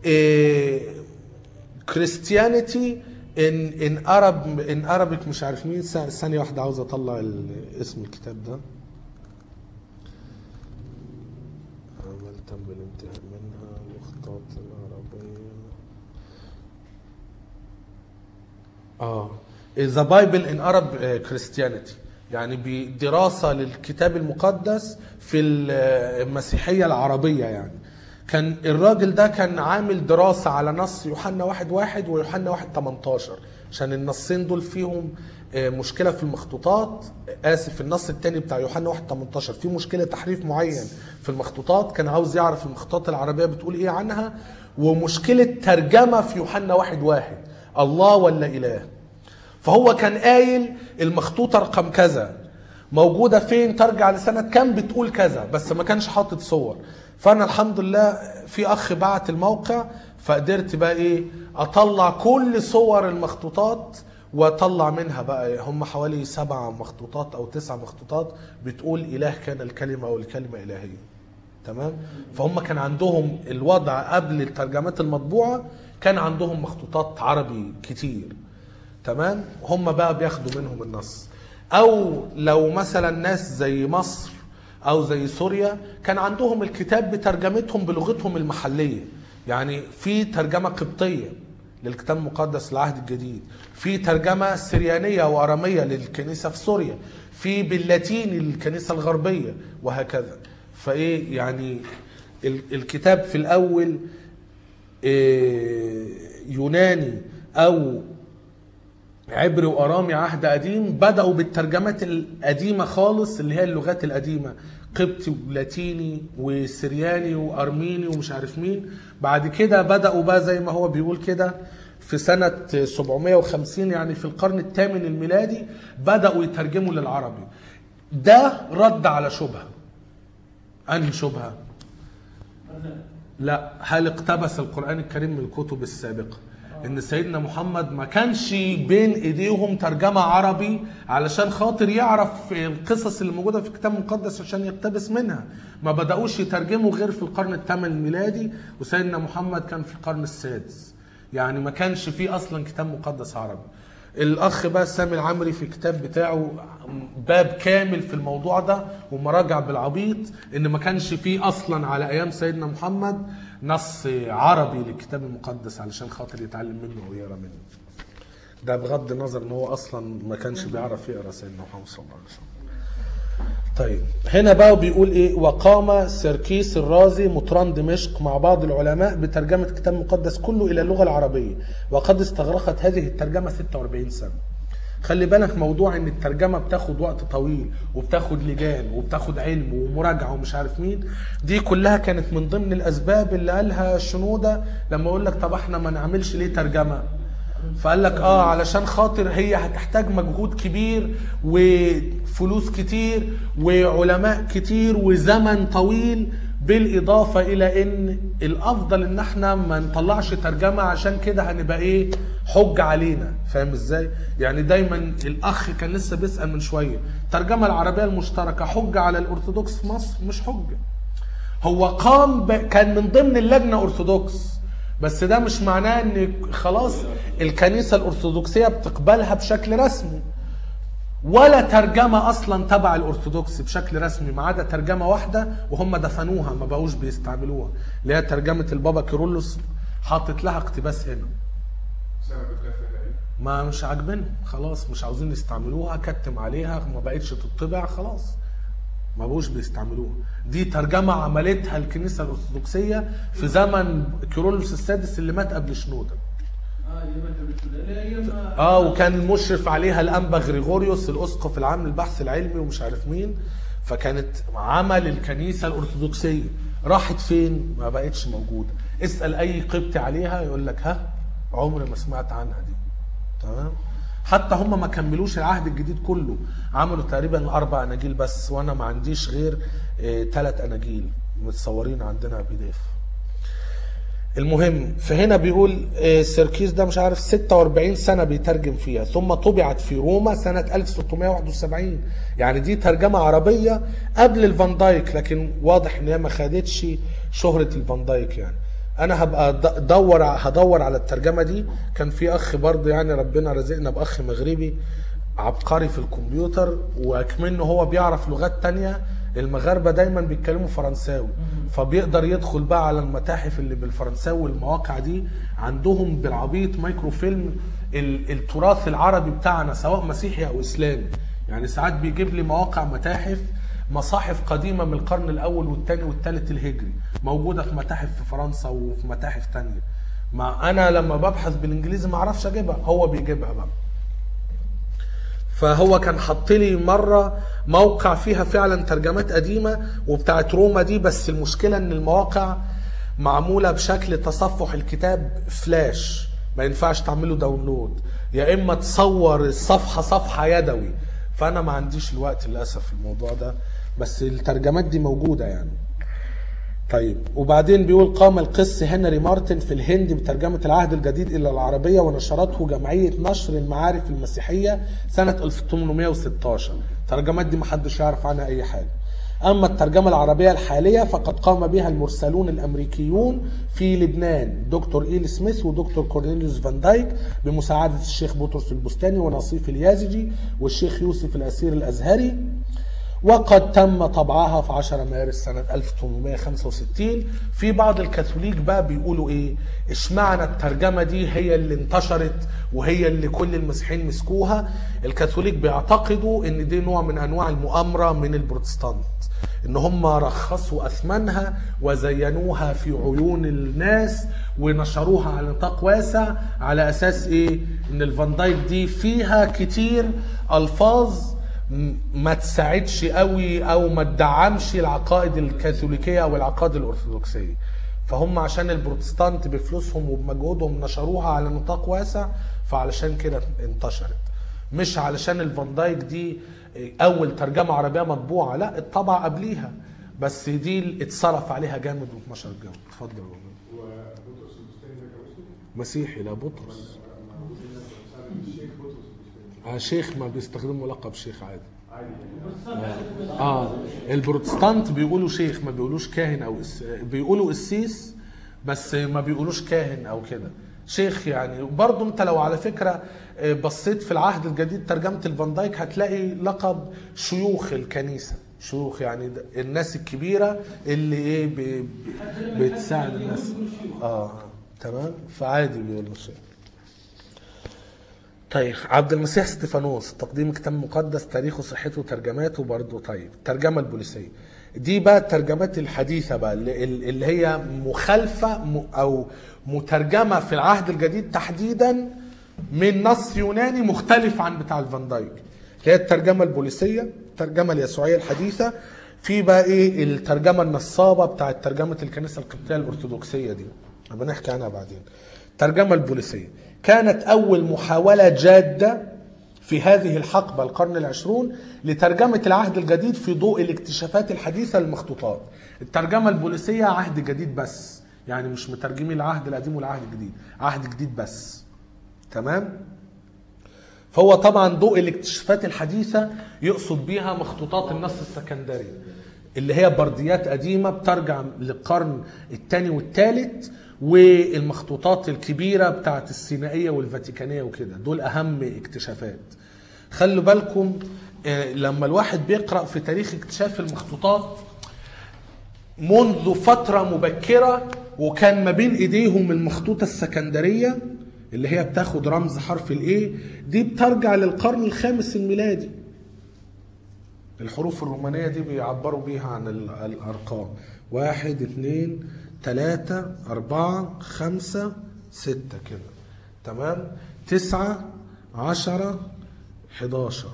كريستيانيتي ان ان ارب ان ارابيك مش عارف مين ث- ثانيه واحده عاوز اطلع ال- اسم الكتاب ده عملت بالانتهاء منها مخطوط العربية اه The Bible in Arab uh, Christianity يعني بدراسة للكتاب المقدس في المسيحية العربية يعني كان الراجل ده كان عامل دراسة على نص يوحنا واحد واحد ويوحنا واحد 18 عشان النصين دول فيهم آه، مشكلة في المخطوطات آسف النص التاني بتاع يوحنا واحد 18 فيه مشكلة تحريف معين في المخطوطات كان عاوز يعرف المخطوطات العربية بتقول ايه عنها ومشكلة ترجمة في يوحنا واحد واحد الله ولا إله فهو كان قايل المخطوطة رقم كذا موجودة فين ترجع لسنة كام بتقول كذا بس ما كانش حاطط صور فأنا الحمد لله في أخ بعت الموقع فقدرت بقى إيه أطلع كل صور المخطوطات واطلع منها بقى هم حوالي سبع مخطوطات او تسع مخطوطات بتقول اله كان الكلمه او الكلمه الهيه تمام فهم كان عندهم الوضع قبل الترجمات المطبوعه كان عندهم مخطوطات عربي كتير تمام هم بقى بياخدوا منهم النص او لو مثلا ناس زي مصر او زي سوريا كان عندهم الكتاب بترجمتهم بلغتهم المحليه يعني في ترجمه قبطيه للكتاب المقدس العهد الجديد في ترجمه سريانيه واراميه للكنيسه في سوريا في باللاتيني للكنيسه الغربيه وهكذا فايه يعني ال- الكتاب في الاول إيه، يوناني او عبري وارامي عهد قديم بداوا بالترجمات القديمه خالص اللي هي اللغات القديمه قبطي ولاتيني وسرياني وارميني ومش عارف مين بعد كده بداوا بقى زي ما هو بيقول كده في سنة 750 يعني في القرن الثامن الميلادي بدأوا يترجموا للعربي ده رد على شبهة أنهي شبهة؟ لا هل اقتبس القرآن الكريم من الكتب السابقة ان سيدنا محمد ما كانش بين ايديهم ترجمه عربي علشان خاطر يعرف القصص اللي موجوده في الكتاب المقدس عشان يقتبس منها ما بداوش يترجموا غير في القرن الثامن الميلادي وسيدنا محمد كان في القرن السادس يعني ما كانش فيه اصلا كتاب مقدس عربي الاخ بقى سامي العمري في الكتاب بتاعه باب كامل في الموضوع ده ومراجع بالعبيط ان ما كانش فيه اصلا على ايام سيدنا محمد نص عربي للكتاب المقدس علشان خاطر يتعلم منه ويقرا منه ده بغض النظر ان هو اصلا ما كانش بيعرف يقرا سيدنا محمد صلى الله عليه وسلم طيب هنا بقى بيقول ايه وقام سيركيس الرازي مطران دمشق مع بعض العلماء بترجمة كتاب مقدس كله إلى اللغة العربية وقد استغرقت هذه الترجمة 46 سنة خلي بالك موضوع ان الترجمه بتاخد وقت طويل وبتاخد لجان وبتاخد علم ومراجعه ومش عارف مين دي كلها كانت من ضمن الاسباب اللي قالها شنوده لما اقول لك طب احنا ما نعملش ليه ترجمه فقال لك اه علشان خاطر هي هتحتاج مجهود كبير وفلوس كتير وعلماء كتير وزمن طويل بالاضافه الى ان الافضل ان احنا ما نطلعش ترجمه عشان كده هنبقى ايه حج علينا فاهم ازاي يعني دايما الاخ كان لسه بيسال من شويه الترجمه العربيه المشتركه حجه على الارثوذكس في مصر مش حجه هو قام ب... كان من ضمن اللجنه ارثوذكس بس ده مش معناه ان خلاص الكنيسه الارثوذكسيه بتقبلها بشكل رسمي ولا ترجمه اصلا تبع الارثوذكس بشكل رسمي ما عدا ترجمه واحده وهم دفنوها ما بقوش بيستعملوها اللي هي ترجمه البابا كيرلس حاطط لها اقتباس هنا سبب الخلاف ده ايه؟ ما مش عاجبينهم خلاص مش عاوزين يستعملوها كتم عليها ما بقتش تطبع خلاص ما بقوش بيستعملوها دي ترجمة عملتها الكنيسة الأرثوذكسية في زمن كيرلس السادس اللي مات قبل شنودة اه ايام الكابيتولية ايام اه وكان المشرف عليها الانبا غريغوريوس الاسقف العام للبحث العلمي ومش عارف مين فكانت عمل الكنيسه الارثوذكسيه راحت فين ما بقتش موجوده اسال اي قبطي عليها يقول لك ها عمري ما سمعت عنها دي تمام حتى هم ما كملوش العهد الجديد كله عملوا تقريبا اربع اناجيل بس وانا ما عنديش غير ثلاث اناجيل متصورين عندنا بي دي اف المهم فهنا بيقول آه، سيركيز ده مش عارف 46 سنة بيترجم فيها ثم طبعت في روما سنة 1671 يعني دي ترجمة عربية قبل الفان دايك لكن واضح ان هي ما خدتش شهرة الفان دايك يعني انا هبقى د- دور هدور على الترجمة دي كان في اخ برضه يعني ربنا رزقنا باخ مغربي عبقري في الكمبيوتر وكمنه هو بيعرف لغات تانية المغاربة دايما بيتكلموا فرنساوي فبيقدر يدخل بقى على المتاحف اللي بالفرنساوي والمواقع دي عندهم بالعبيط مايكرو فيلم ال- التراث العربي بتاعنا سواء مسيحي او اسلامي يعني ساعات بيجيب لي مواقع متاحف مصاحف قديمة من القرن الأول والثاني والثالث الهجري موجودة في متاحف في فرنسا وفي متاحف تانية ما أنا لما ببحث بالإنجليزي ما أعرفش أجيبها هو بيجيبها بقى فهو كان حط لي مره موقع فيها فعلا ترجمات قديمه وبتاعت روما دي بس المشكله ان المواقع معموله بشكل تصفح الكتاب فلاش ما ينفعش تعمله داونلود يا اما تصور الصفحه صفحه يدوي فانا ما عنديش الوقت للاسف في الموضوع ده بس الترجمات دي موجوده يعني طيب وبعدين بيقول قام القس هنري مارتن في الهند بترجمة العهد الجديد إلى العربية ونشرته جمعية نشر المعارف المسيحية سنة 1816 الترجمات دي محدش يعرف عنها أي حاجة أما الترجمة العربية الحالية فقد قام بها المرسلون الأمريكيون في لبنان دكتور إيل سميث ودكتور كورنيليوس فان دايك بمساعدة الشيخ بطرس البستاني ونصيف اليازجي والشيخ يوسف الأسير الأزهري وقد تم طبعها في 10 مارس سنة 1865 في بعض الكاثوليك بقى بيقولوا ايه اشمعنى الترجمة دي هي اللي انتشرت وهي اللي كل المسيحيين مسكوها الكاثوليك بيعتقدوا ان دي نوع من انواع المؤامرة من البروتستانت ان هم رخصوا اثمانها وزينوها في عيون الناس ونشروها على نطاق واسع على اساس ايه ان الفان دايك دي فيها كتير الفاظ م- ما تساعدش قوي او ما تدعمش العقائد الكاثوليكيه او العقائد الارثوذكسيه فهم عشان البروتستانت بفلوسهم وبمجهودهم نشروها على نطاق واسع فعلشان كده انتشرت مش علشان الفان دايك دي اول ترجمه عربيه مطبوعه لا الطبع قبليها بس دي اتصرف عليها جامد واتنشرت جامد اتفضل يا مولانا. وبطرس البستاني ده كان مسلم؟ مسيحي لا بطرس الشيخ بطرس مش فاهم. آه شيخ ما بيستخدموا لقب شيخ عادي عادي اه البروتستانت بيقولوا شيخ ما بيقولوش كاهن او إس... بيقولوا قسيس بس ما بيقولوش كاهن او كده شيخ يعني برضه انت لو على فكره آه، بصيت في العهد الجديد ترجمه الفان دايك هتلاقي لقب شيوخ الكنيسه شيوخ يعني ده- الناس الكبيره اللي ايه ب... ب... بتساعد الناس اه تمام فعادي بيقولوا شيخ طيب عبد المسيح ستيفانوس تقديم كتاب مقدس تاريخه صحته ترجماته برضه طيب الترجمه البوليسيه دي بقى الترجمات الحديثه بقى اللي اللي هي مخالفه م- او مترجمه في العهد الجديد تحديدا من نص يوناني مختلف عن بتاع الفان دايك اللي هي الترجمه البوليسيه الترجمه اليسوعيه الحديثه في بقى ايه الترجمه النصابه بتاعت ترجمه الكنيسه القبطيه الارثوذكسيه دي هبقى نحكي عنها بعدين الترجمه البوليسيه كانت اول محاوله جاده في هذه الحقبة القرن العشرون لترجمة العهد الجديد في ضوء الاكتشافات الحديثة للمخطوطات الترجمة البوليسية عهد جديد بس يعني مش مترجمين العهد القديم والعهد الجديد عهد جديد بس تمام فهو طبعا ضوء الاكتشافات الحديثة يقصد بيها مخطوطات النص السكندري اللي هي برديات قديمة بترجع للقرن الثاني والثالث والمخطوطات الكبيرة بتاعت السينائية والفاتيكانية وكده دول أهم اكتشافات خلوا بالكم آه، لما الواحد بيقرأ في تاريخ اكتشاف المخطوطات منذ فترة مبكرة وكان ما بين ايديهم المخطوطة السكندرية اللي هي بتاخد رمز حرف الايه دي بترجع للقرن الخامس الميلادي الحروف الرومانية دي بيعبروا بيها عن ال- الأرقام واحد اثنين ثلاثة أربعة خمسة ستة كده تمام تسعة عشرة حداشر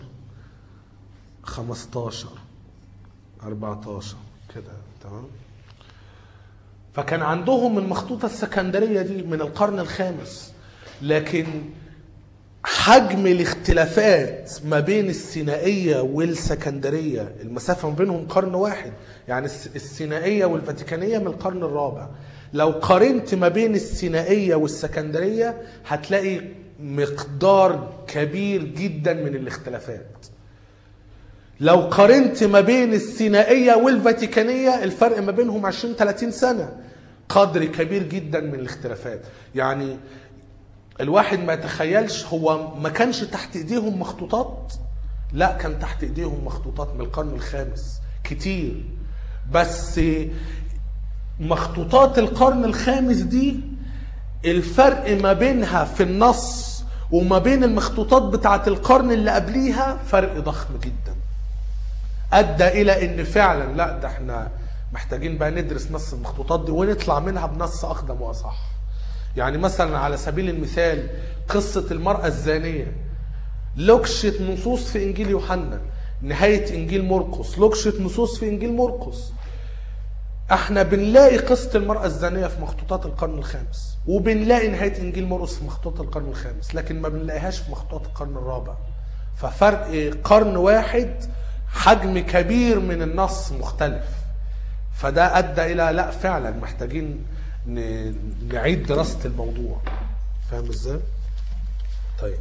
خمستاشر أربعتاشر كده تمام فكان عندهم المخطوطة السكندرية دي من القرن الخامس لكن حجم الاختلافات ما بين السينائية والسكندرية المسافة ما بينهم قرن واحد يعني الس- السينائية والفاتيكانية من القرن الرابع لو قارنت ما بين السينائية والسكندرية هتلاقي مقدار كبير جدا من الاختلافات لو قارنت ما بين السينائية والفاتيكانية الفرق ما بينهم 20 30 سنة قدر كبير جدا من الاختلافات يعني الواحد ما يتخيلش هو ما كانش تحت ايديهم مخطوطات لا كان تحت ايديهم مخطوطات من القرن الخامس كتير بس مخطوطات القرن الخامس دي الفرق ما بينها في النص وما بين المخطوطات بتاعت القرن اللي قبليها فرق ضخم جدا ادى الى ان فعلا لا ده احنا محتاجين بقى ندرس نص المخطوطات دي ونطلع منها بنص اقدم واصح يعني مثلا على سبيل المثال قصة المرأة الزانية لوكشة نصوص في انجيل يوحنا نهاية انجيل مرقس لوكشة نصوص في انجيل مرقس احنا بنلاقي قصة المرأة الزانية في مخطوطات القرن الخامس وبنلاقي نهاية انجيل مرقس في مخطوطات القرن الخامس لكن ما بنلاقيهاش في مخطوطات القرن الرابع ففرق قرن واحد حجم كبير من النص مختلف فده ادى الى لا فعلا محتاجين ن- نعيد دراسة الموضوع فاهم ازاي؟ طيب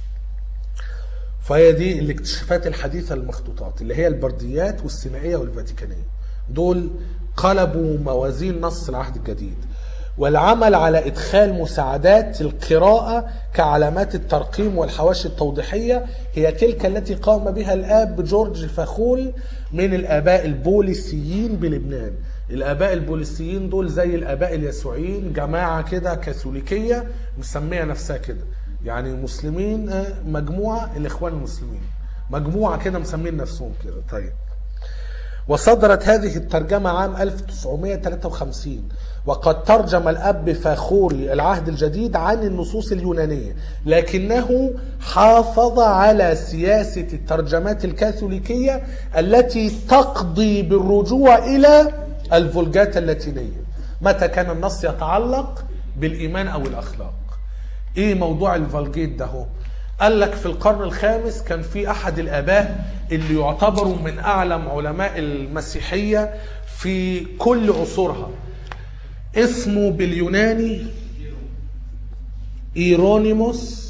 فهي دي الاكتشافات الحديثة للمخطوطات اللي هي البرديات والسينائية والفاتيكانية دول قلبوا موازين نص العهد الجديد والعمل على إدخال مساعدات القراءة كعلامات الترقيم والحواشي التوضيحية هي تلك التي قام بها الآب جورج فاخوري من الآباء البوليسيين بلبنان الآباء البوليسيين دول زي الآباء اليسوعيين جماعة كده كاثوليكية مسمية نفسها كده يعني مسلمين آه، مجموعة الإخوان المسلمين مجموعة كده مسمين نفسهم كده طيب وصدرت هذه الترجمة عام 1953 وقد ترجم الأب فاخوري العهد الجديد عن النصوص اليونانية لكنه حافظ على سياسة الترجمات الكاثوليكية التي تقضي بالرجوع إلى الفولجات اللاتينية متى كان النص يتعلق بالإيمان أو الأخلاق ايه موضوع الفالجيت ده هو قال لك في القرن الخامس كان في احد الاباء اللي يعتبروا من اعلم علماء المسيحيه في كل عصورها اسمه باليوناني ايرونيموس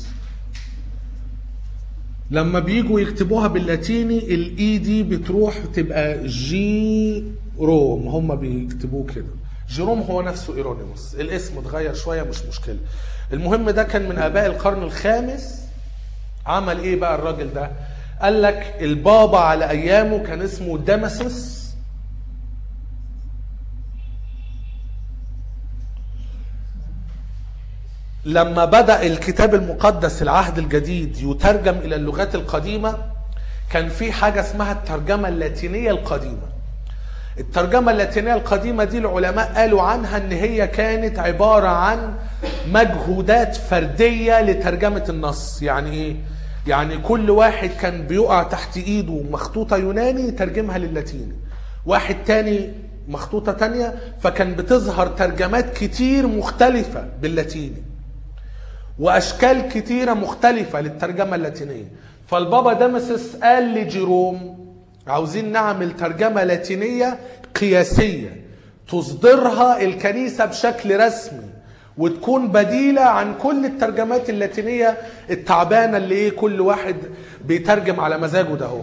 لما بيجوا يكتبوها باللاتيني الاي دي بتروح تبقى جي روم هم بيكتبوه كده جيروم هو نفسه ايرونيموس الاسم اتغير شويه مش مشكله المهم ده كان من اباء القرن الخامس عمل ايه بقى الراجل ده قال لك البابا على ايامه كان اسمه داماسوس لما بدأ الكتاب المقدس العهد الجديد يترجم إلى اللغات القديمة كان في حاجة اسمها الترجمة اللاتينية القديمة الترجمة اللاتينية القديمة دي العلماء قالوا عنها ان هي كانت عبارة عن مجهودات فردية لترجمة النص يعني ايه؟ يعني كل واحد كان بيقع تحت ايده مخطوطة يوناني يترجمها للاتيني واحد تاني مخطوطة تانية فكان بتظهر ترجمات كتير مختلفة باللاتيني واشكال كتيره مختلفه للترجمه اللاتينيه فالبابا دامسس قال لجيروم عاوزين نعمل ترجمه لاتينيه قياسيه تصدرها الكنيسه بشكل رسمي وتكون بديله عن كل الترجمات اللاتينيه التعبانه اللي ايه كل واحد بيترجم على مزاجه ده هو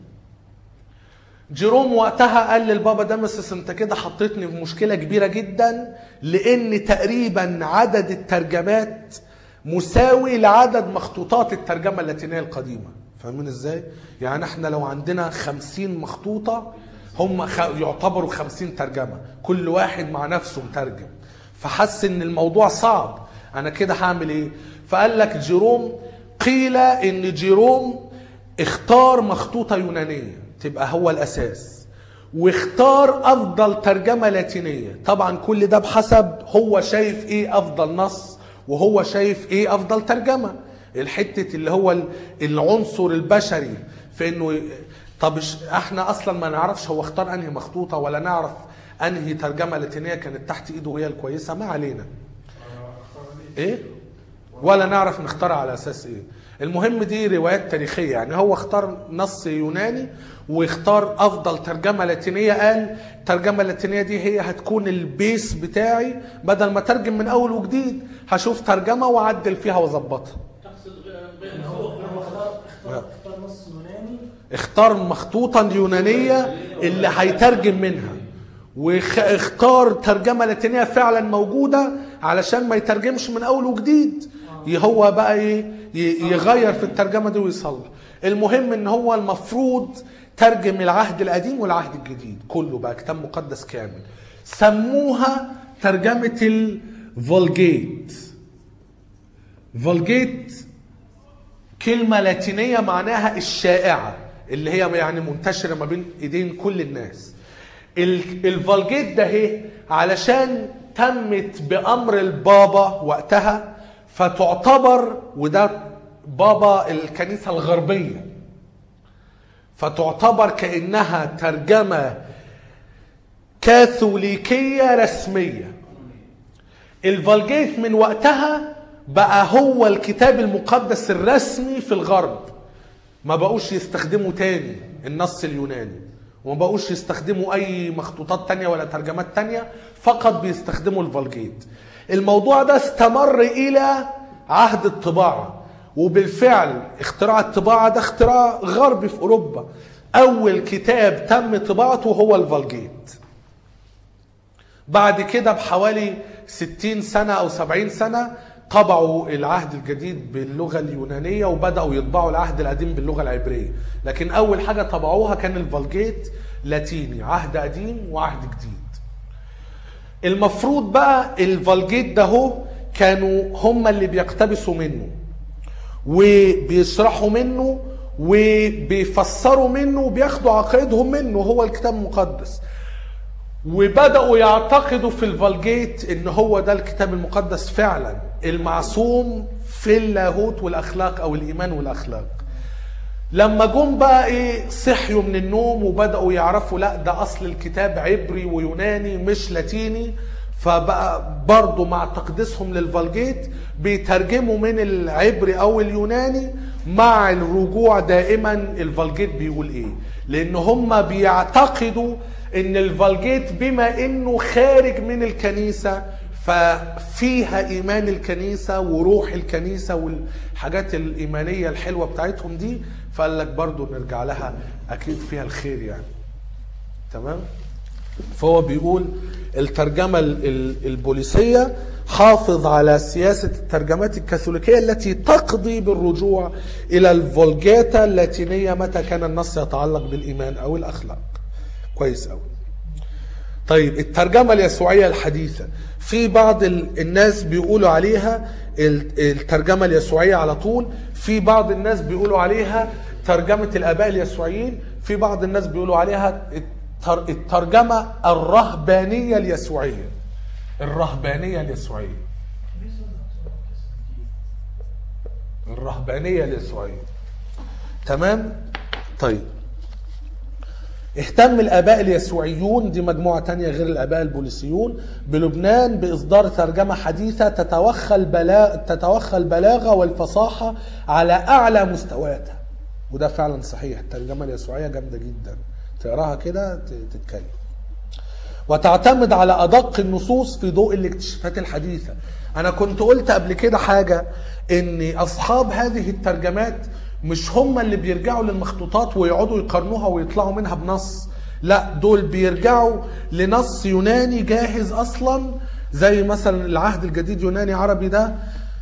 جيروم وقتها قال للبابا دامسس انت كده حطيتني في مشكله كبيره جدا لان تقريبا عدد الترجمات مساوي لعدد مخطوطات الترجمه اللاتينيه القديمه فاهمين ازاي يعني احنا لو عندنا خمسين مخطوطه هم خ... يعتبروا خمسين ترجمه كل واحد مع نفسه مترجم فحس ان الموضوع صعب انا كده هعمل ايه فقال لك جيروم قيل ان جيروم اختار مخطوطه يونانيه تبقى هو الاساس واختار افضل ترجمه لاتينيه طبعا كل ده بحسب هو شايف ايه افضل نص وهو شايف ايه افضل ترجمه الحته اللي هو ال- العنصر البشري في انه ي- طب إش- احنا اصلا ما نعرفش هو اختار انهي مخطوطه ولا نعرف انهي ترجمه لاتينيه كانت تحت ايده وهي الكويسه ما علينا ايه ولا نعرف نختار على اساس ايه المهم دي روايات تاريخيه يعني هو اختار نص يوناني واختار افضل ترجمه لاتينيه قال الترجمه اللاتينيه دي هي هتكون البيس بتاعي بدل ما ترجم من اول وجديد هشوف ترجمه واعدل فيها واظبطها تقصد غ- غير هو مسبوق هو اختار اختار اختار نص يوناني اختار مخطوطة اليونانية اللي هيترجم منها واختار ترجمة لاتينية فعلا موجودة علشان ما يترجمش من أول وجديد ي- هو بقى ايه ي- يغير في الترجمة دي ويصلح المهم ان هو المفروض ترجم العهد القديم والعهد الجديد كله بقى كتاب مقدس كامل سموها ترجمة الفولجيت فولجيت كلمة لاتينية معناها الشائعة اللي هي يعني منتشرة ما بين ايدين كل الناس ال- الفالجيت ده اهي علشان تمت بأمر البابا وقتها فتعتبر وده بابا الكنيسة الغربية فتعتبر كأنها ترجمة كاثوليكية رسمية الفالجيت من وقتها بقى هو الكتاب المقدس الرسمي في الغرب ما بقوش يستخدموا تاني النص اليوناني وما بقوش يستخدموا اي مخطوطات تانية ولا ترجمات تانية فقط بيستخدموا الفالجيت الموضوع ده استمر الى عهد الطباعة وبالفعل اختراع الطباعة ده اختراع غربي في اوروبا اول كتاب تم طباعته هو الفالجيت بعد كده بحوالي 60 سنة أو 70 سنة طبعوا العهد الجديد باللغة اليونانية وبدأوا يطبعوا العهد القديم باللغة العبرية لكن أول حاجة طبعوها كان الفالجيت لاتيني عهد قديم وعهد جديد المفروض بقى الفالجيت ده هو كانوا هم اللي بيقتبسوا منه وبيشرحوا منه وبيفسروا منه وبياخدوا عقائدهم منه هو الكتاب المقدس وبدأوا يعتقدوا في الفالجيت ان هو ده الكتاب المقدس فعلا المعصوم في اللاهوت والاخلاق او الايمان والاخلاق لما جم بقى ايه صحيوا من النوم وبدأوا يعرفوا لا ده اصل الكتاب عبري ويوناني مش لاتيني فبقى برضه مع تقديسهم للفالجيت بيترجموا من العبري او اليوناني مع الرجوع دائما الفالجيت بيقول ايه لان هم بيعتقدوا ان الفالجيت بما انه خارج من الكنيسة ففيها ايمان الكنيسه وروح الكنيسه والحاجات الايمانيه الحلوه بتاعتهم دي فقال لك برضو نرجع لها اكيد فيها الخير يعني تمام فهو بيقول الترجمة ال- ال- البوليسية حافظ على سياسة الترجمات الكاثوليكية التي تقضي بالرجوع إلى الفولجاتا اللاتينية متى كان النص يتعلق بالإيمان أو الأخلاق كويس أوي طيب الترجمة اليسوعية الحديثة في بعض ال- الناس بيقولوا عليها ال- الترجمة اليسوعية على طول في بعض الناس بيقولوا عليها ترجمة الآباء اليسوعيين في بعض الناس بيقولوا عليها التر- الترجمة الرهبانية اليسوعية الرهبانية اليسوعية الرهبانية اليسوعية تمام طيب اهتم الآباء اليسوعيون دي مجموعة تانية غير الآباء البوليسيون بلبنان بإصدار ترجمة حديثة تتوخى البلاغ تتوخى البلاغة والفصاحة على أعلى مستوياتها وده فعلا صحيح الترجمة اليسوعية جامدة جدا تقراها كده ت- تتكلم وتعتمد على ادق النصوص في ضوء الاكتشافات الحديثه انا كنت قلت قبل كده حاجه ان اصحاب هذه الترجمات مش هم اللي بيرجعوا للمخطوطات ويقعدوا يقارنوها ويطلعوا منها بنص لا دول بيرجعوا لنص يوناني جاهز اصلا زي مثلا العهد الجديد يوناني عربي ده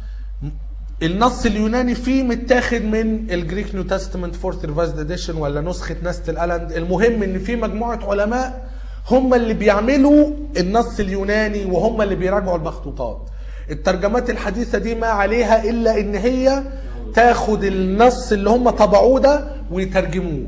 النص اليوناني فيه متاخد من الجريك نيو تestament فورث ريفايزد اديشن ولا نسخه ناستل الاند المهم ان في مجموعه علماء هم اللي بيعملوا النص اليوناني وهم اللي بيراجعوا المخطوطات الترجمات الحديثه دي ما عليها الا ان هي تاخد النص اللي هم طبعوه ده ويترجموه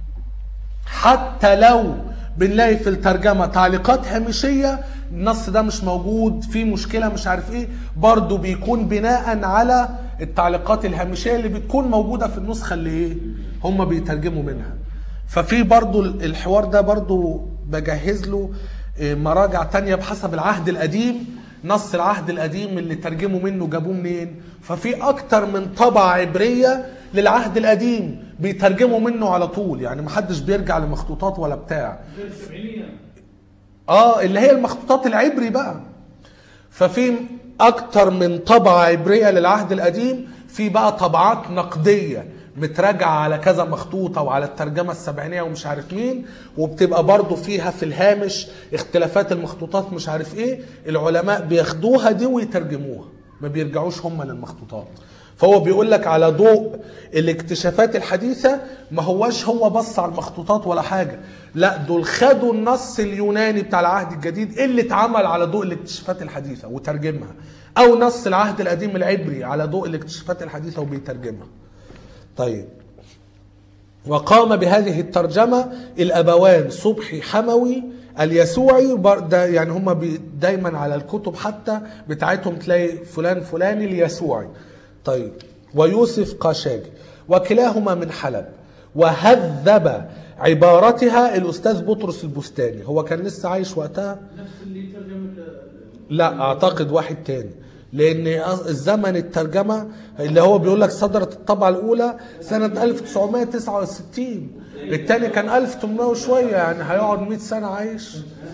حتى لو بنلاقي في الترجمه تعليقات هامشيه النص ده مش موجود في مشكله مش عارف ايه برضه بيكون بناء على التعليقات الهامشيه اللي بتكون موجوده في النسخه اللي ايه هم بيترجموا منها ففي برضه الحوار ده برضه بجهز له إيه، مراجع تانية بحسب العهد القديم نص العهد القديم اللي ترجموا منه جابوه منين ففي اكتر من طبعة عبرية للعهد القديم بيترجموا منه على طول يعني محدش بيرجع لمخطوطات ولا بتاع غير فعليا اه اللي هي المخطوطات العبري بقى ففي اكتر من طبعة عبرية للعهد القديم في بقى طبعات نقدية متراجعة على كذا مخطوطة وعلى الترجمة السبعينية ومش عارف مين وبتبقى برضو فيها في الهامش اختلافات المخطوطات مش عارف ايه العلماء بياخدوها دي ويترجموها ما بيرجعوش هم للمخطوطات فهو بيقول لك على ضوء الاكتشافات الحديثة ما هواش هو بص على المخطوطات ولا حاجة لا دول خدوا النص اليوناني بتاع العهد الجديد اللي اتعمل على ضوء الاكتشافات الحديثة وترجمها او نص العهد القديم العبري على ضوء الاكتشافات الحديثة وبيترجمها طيب وقام بهذه الترجمة الأبوان صبحي حموي اليسوعي بر- ده يعني هم بي- دايما على الكتب حتى بتاعتهم تلاقي فلان فلاني اليسوعي طيب ويوسف قاشاجي وكلاهما من حلب وهذب عبارتها الأستاذ بطرس البستاني هو كان لسه عايش وقتها نفس اللي ترجم ال- لا اعتقد واحد تاني لان أص- الزمن الترجمه اللي هو بيقول لك صدرت الطبعه الاولى سنه 1969 التاني كان 1800 وشويه يعني هيقعد 100 سنه عايش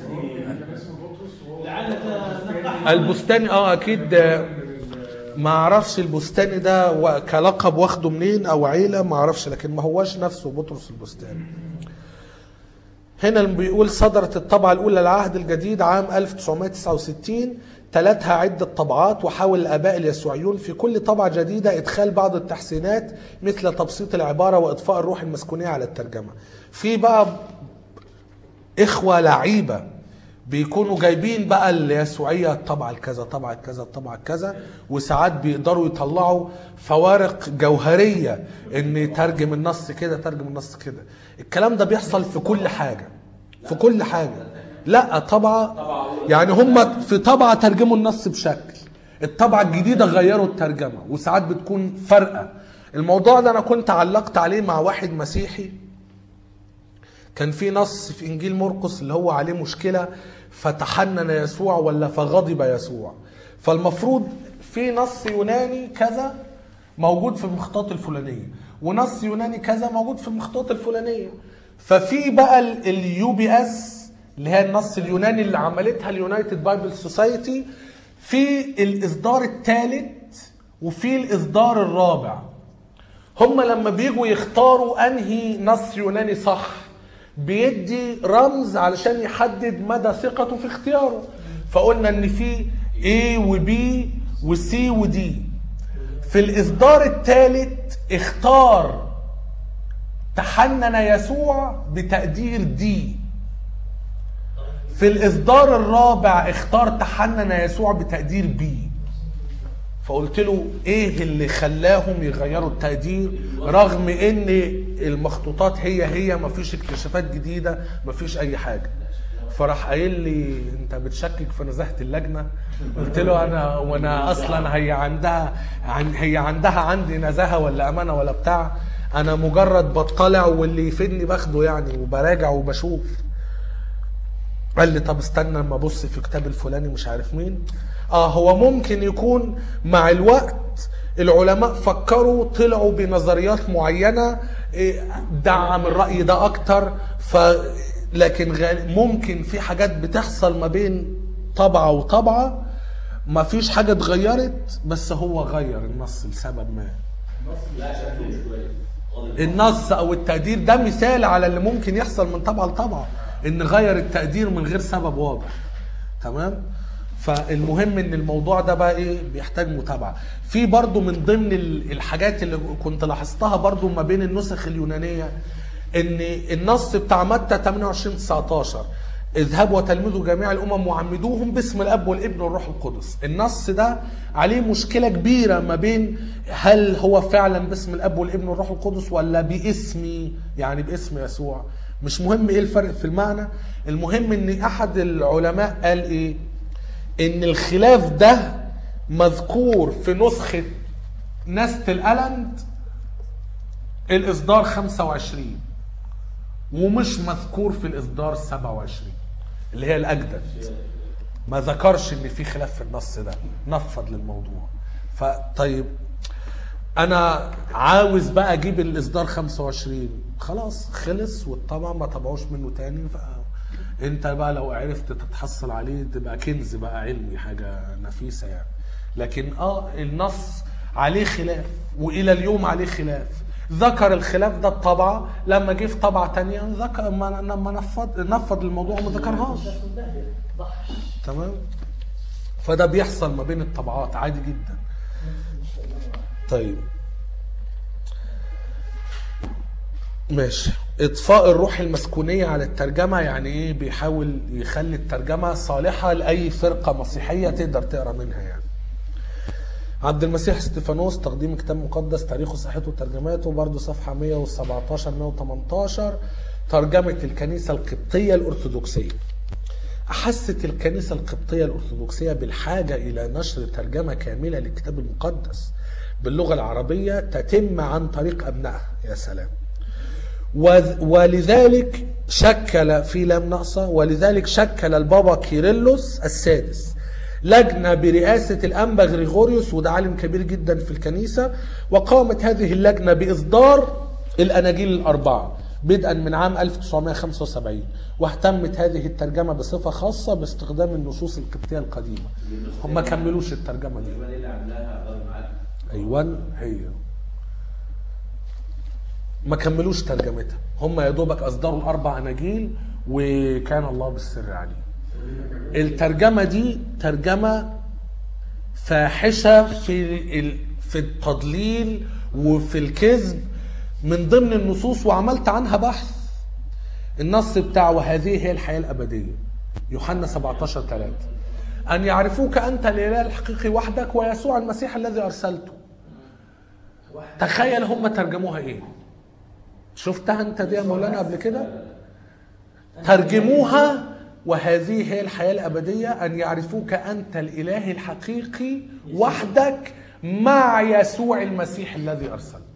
لعلك نقحت البستاني اه اكيد آه، ما اعرفش البستاني ده و- كلقب واخده منين او عيله ما اعرفش لكن ما هواش نفسه بطرس البستاني هنا اللي بيقول صدرت الطبعة الأولى للعهد الجديد عام 1969 تلتها عدة طبعات وحاول الآباء اليسوعيون في كل طبعة جديدة إدخال بعض التحسينات مثل تبسيط العبارة وإضفاء الروح المسكونية على الترجمة في بقى إخوة لعيبة بيكونوا جايبين بقى اليسوعية الطبعة الكذا طبعة كذا الطبعة الكذا وساعات بيقدروا يطلعوا فوارق جوهرية ان يترجم النص كده ترجم النص كده الكلام ده بيحصل في كل حاجة في كل حاجة لا طبعة يعني هم في طبعة ترجموا النص بشكل الطبعة الجديدة غيروا الترجمة وساعات بتكون فرقة الموضوع ده انا كنت علقت عليه مع واحد مسيحي كان في نص في انجيل مرقس اللي هو عليه مشكله فتحنن يسوع ولا فغضب يسوع فالمفروض في نص يوناني كذا موجود في المخطوطات الفلانيه ونص يوناني كذا موجود في المخطوطات الفلانيه ففي بقى اليو بي اس اللي هي النص اليوناني اللي عملتها اليونايتد بايبل سوسايتي في الاصدار الثالث وفي الاصدار الرابع هم لما بيجوا يختاروا انهي نص يوناني صح بيدي رمز علشان يحدد مدى ثقته في اختياره فقلنا ان في A و B و C و D في الاصدار الثالث اختار تحنن يسوع بتقدير دي في الاصدار الرابع اختار تحنن يسوع بتقدير بي فقلت له ايه اللي خلاهم يغيروا التقدير رغم ان المخطوطات هي هي مفيش اكتشافات جديده مفيش اي حاجه فراح قايل لي انت بتشكك في نزاهه اللجنه قلت له انا وانا اصلا هي عندها عن هي عندها عندي نزاهه ولا امانه ولا بتاع انا مجرد بطلع واللي يفيدني باخده يعني وبراجع وبشوف قال لي طب استنى اما ابص في كتاب الفلاني مش عارف مين اه هو ممكن يكون مع الوقت العلماء فكروا طلعوا بنظريات معينه إيه، دعم الراي ده اكتر ف لكن غال- ممكن في حاجات بتحصل ما بين طبعه وطبعه ما فيش حاجه اتغيرت بس هو غير النص لسبب ما النص او التقدير ده مثال على اللي ممكن يحصل من طبعه لطبعه ان غير التقدير من غير سبب واضح تمام فالمهم ان الموضوع ده بقى ايه بيحتاج متابعه في برضو من ضمن ال- الحاجات اللي كنت لاحظتها برضو ما بين النسخ اليونانيه ان النص بتاع متى 28 19 اذهبوا وتلمذوا جميع الامم وعمدوهم باسم الاب والابن والروح القدس النص ده عليه مشكله كبيره ما بين هل هو فعلا باسم الاب والابن والروح القدس ولا باسمي يعني باسم يسوع مش مهم ايه الفرق في المعنى المهم ان احد العلماء قال ايه ان الخلاف ده مذكور في نسخه نست الالند الاصدار 25 ومش مذكور في الاصدار 27 اللي هي الاجدد ما ذكرش ان في خلاف في النص ده نفض للموضوع فطيب انا عاوز بقى اجيب الاصدار 25 خلاص خلص والطبع ما طبعوش منه تاني ف انت بقى لو عرفت تتحصل عليه تبقى كنز بقى علمي حاجه نفيسه يعني لكن اه النص عليه خلاف والى اليوم عليه خلاف ذكر الخلاف ده الطبعه لما جه في طبعه تانية ذكر ما لما نفض نفض الموضوع وما ذكرهاش تمام فده بيحصل ما بين الطبعات عادي جدا طيب ماشي اطفاء الروح المسكونيه على الترجمه يعني ايه بيحاول يخلي الترجمه صالحه لاي فرقه مسيحيه تقدر تقرا منها يعني عبد المسيح استيفانوس تقديم كتاب مقدس تاريخه صحته وترجماته برضه صفحه 117 118 ترجمه الكنيسه القبطيه الارثوذكسيه أحست الكنيسة القبطية الأرثوذكسية بالحاجة إلى نشر ترجمة كاملة للكتاب المقدس باللغة العربية تتم عن طريق أبنائها يا سلام وذ- ولذلك شكل في لام ناقصة ولذلك شكل البابا كيرلس السادس لجنة برئاسة الأنبا غريغوريوس وده عالم كبير جدا في الكنيسة وقامت هذه اللجنة بإصدار الأناجيل الأربعة بدءا من عام 1975 واهتمت هذه الترجمة بصفة خاصة باستخدام النصوص القبطية القديمة هم ما كملوش الترجمة دي الإيمان اللي عاملاها غير معاك ايوان هي ما كملوش ترجمتها هم يا دوبك اصدروا الاربع اناجيل وكان الله بالسر عليه الترجمه دي ترجمه فاحشه في ال- في التضليل وفي الكذب من ضمن النصوص وعملت عنها بحث النص بتاع وهذه هي الحياه الابديه يوحنا 17 3 ان يعرفوك انت الاله الحقيقي وحدك ويسوع المسيح الذي ارسلته تخيل هم ترجموها ايه شفتها انت دي يا مولانا قبل كده ترجموها وهذه هي الحياة الأبدية أن يعرفوك أنت الإله الحقيقي وحدك مع يسوع المسيح الذي أرسلته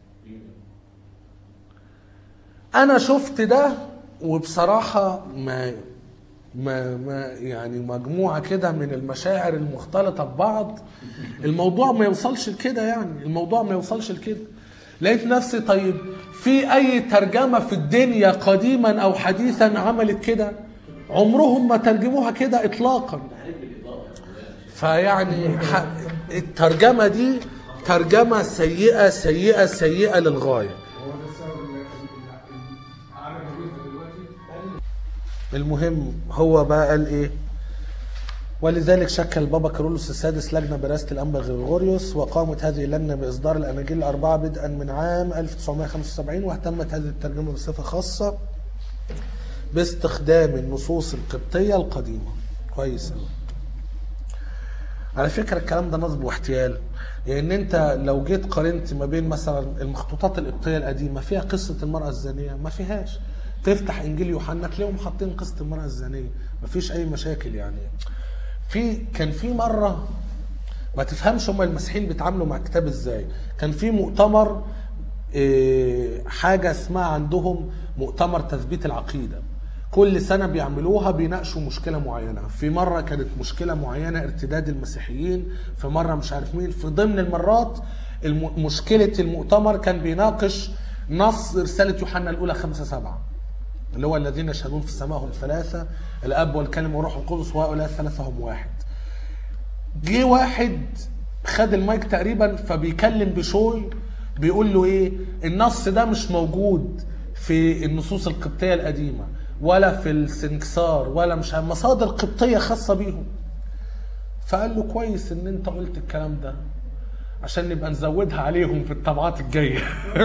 أنا شفت ده وبصراحة ما ما ما يعني مجموعة كده من المشاعر المختلطة ببعض الموضوع ما يوصلش لكده يعني الموضوع ما يوصلش لكده لقيت نفسي طيب في أي ترجمة في الدنيا قديما أو حديثا عملت كده عمرهم ما ترجموها كده إطلاقا فيعني ح- الترجمة دي ترجمة سيئة سيئة سيئة للغاية هو ده السبب اللي العالم موجود دلوقتي المهم هو بقى قال ايه ولذلك شكل بابا كارولوس السادس لجنة برئاسة الأنبا غريغوريوس وقامت هذه اللجنة بإصدار الأناجيل الأربعة بدءا من عام 1975 واهتمت هذه الترجمة بصفة خاصة باستخدام النصوص القبطية القديمة كويس أوي. على فكرة الكلام ده نصب واحتيال لأن أنت لو جيت قارنت ما بين مثلا المخطوطات القبطية القديمة فيها قصة المرأة الزانية ما فيهاش تفتح إنجيل يوحنا تلاقيهم حاطين قصة المرأة الزانية ما فيش أي مشاكل يعني في كان في مرة ما تفهمش هم المسيحيين بيتعاملوا مع الكتاب ازاي كان في مؤتمر إيه، حاجة اسمها عندهم مؤتمر تثبيت العقيدة كل سنة بيعملوها بيناقشوا مشكلة معينة في مرة كانت مشكلة معينة ارتداد المسيحيين في مرة مش عارف مين في ضمن المرات الم- مشكلة المؤتمر كان بيناقش نص رسالة يوحنا الأولى خمسة سبعة اللي هو الذين يشهدون في السماء هم ثلاثة الأب والكلمة والروح القدس وهؤلاء الثلاثة هم واحد جه واحد خد المايك تقريبا فبيكلم بشوي بيقول له ايه النص ده مش موجود في النصوص القبطيه القديمه ولا في السنكسار ولا مش عارف- مصادر قبطيه خاصه بيهم فقال له كويس ان انت قلت الكلام ده عشان نبقى نزودها عليهم في الطبعات الجايه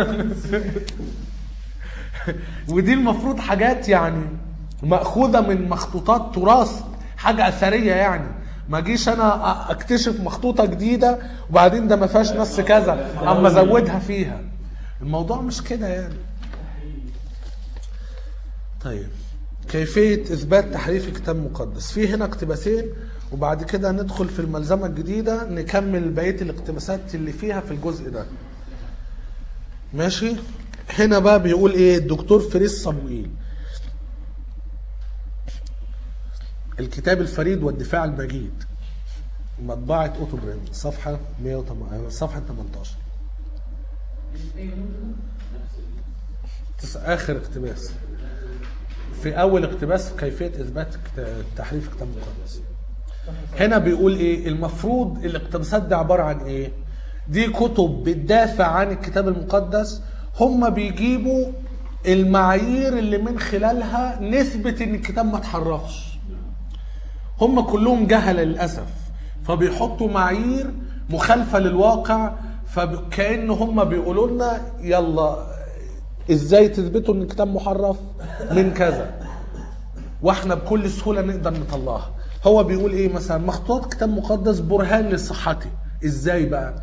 ودي المفروض حاجات يعني مأخوذة من مخطوطات تراث حاجة أثرية يعني ما جيش أنا أ- أكتشف مخطوطة جديدة وبعدين ده ما فيهاش نص كذا أما أزودها فيها الموضوع مش كده يعني طيب كيفية إثبات تحريف الكتاب المقدس في هنا اقتباسين وبعد كده ندخل في الملزمة الجديدة نكمل بقية الاقتباسات اللي فيها في الجزء ده ماشي هنا بقى بيقول ايه الدكتور فريس صموئيل الكتاب الفريد والدفاع المجيد مطبعة اوتوبرين صفحة 108 صفحة 18 تس- اخر اقتباس في اول اقتباس في كيفية اثبات كت- تحريف الكتاب المقدس هنا بيقول ايه المفروض الاقتباسات دي عبارة عن ايه دي كتب بتدافع عن الكتاب المقدس هم بيجيبوا المعايير اللي من خلالها نثبت ان الكتاب ما اتحرفش هم كلهم جهلة للأسف فبيحطوا معايير مخالفة للواقع فكأن هم بيقولوا لنا يلا ازاي تثبتوا ان الكتاب محرف من كذا واحنا بكل سهولة نقدر نطلعها هو بيقول ايه مثلا مخطوطات كتاب مقدس برهان لصحته ازاي بقى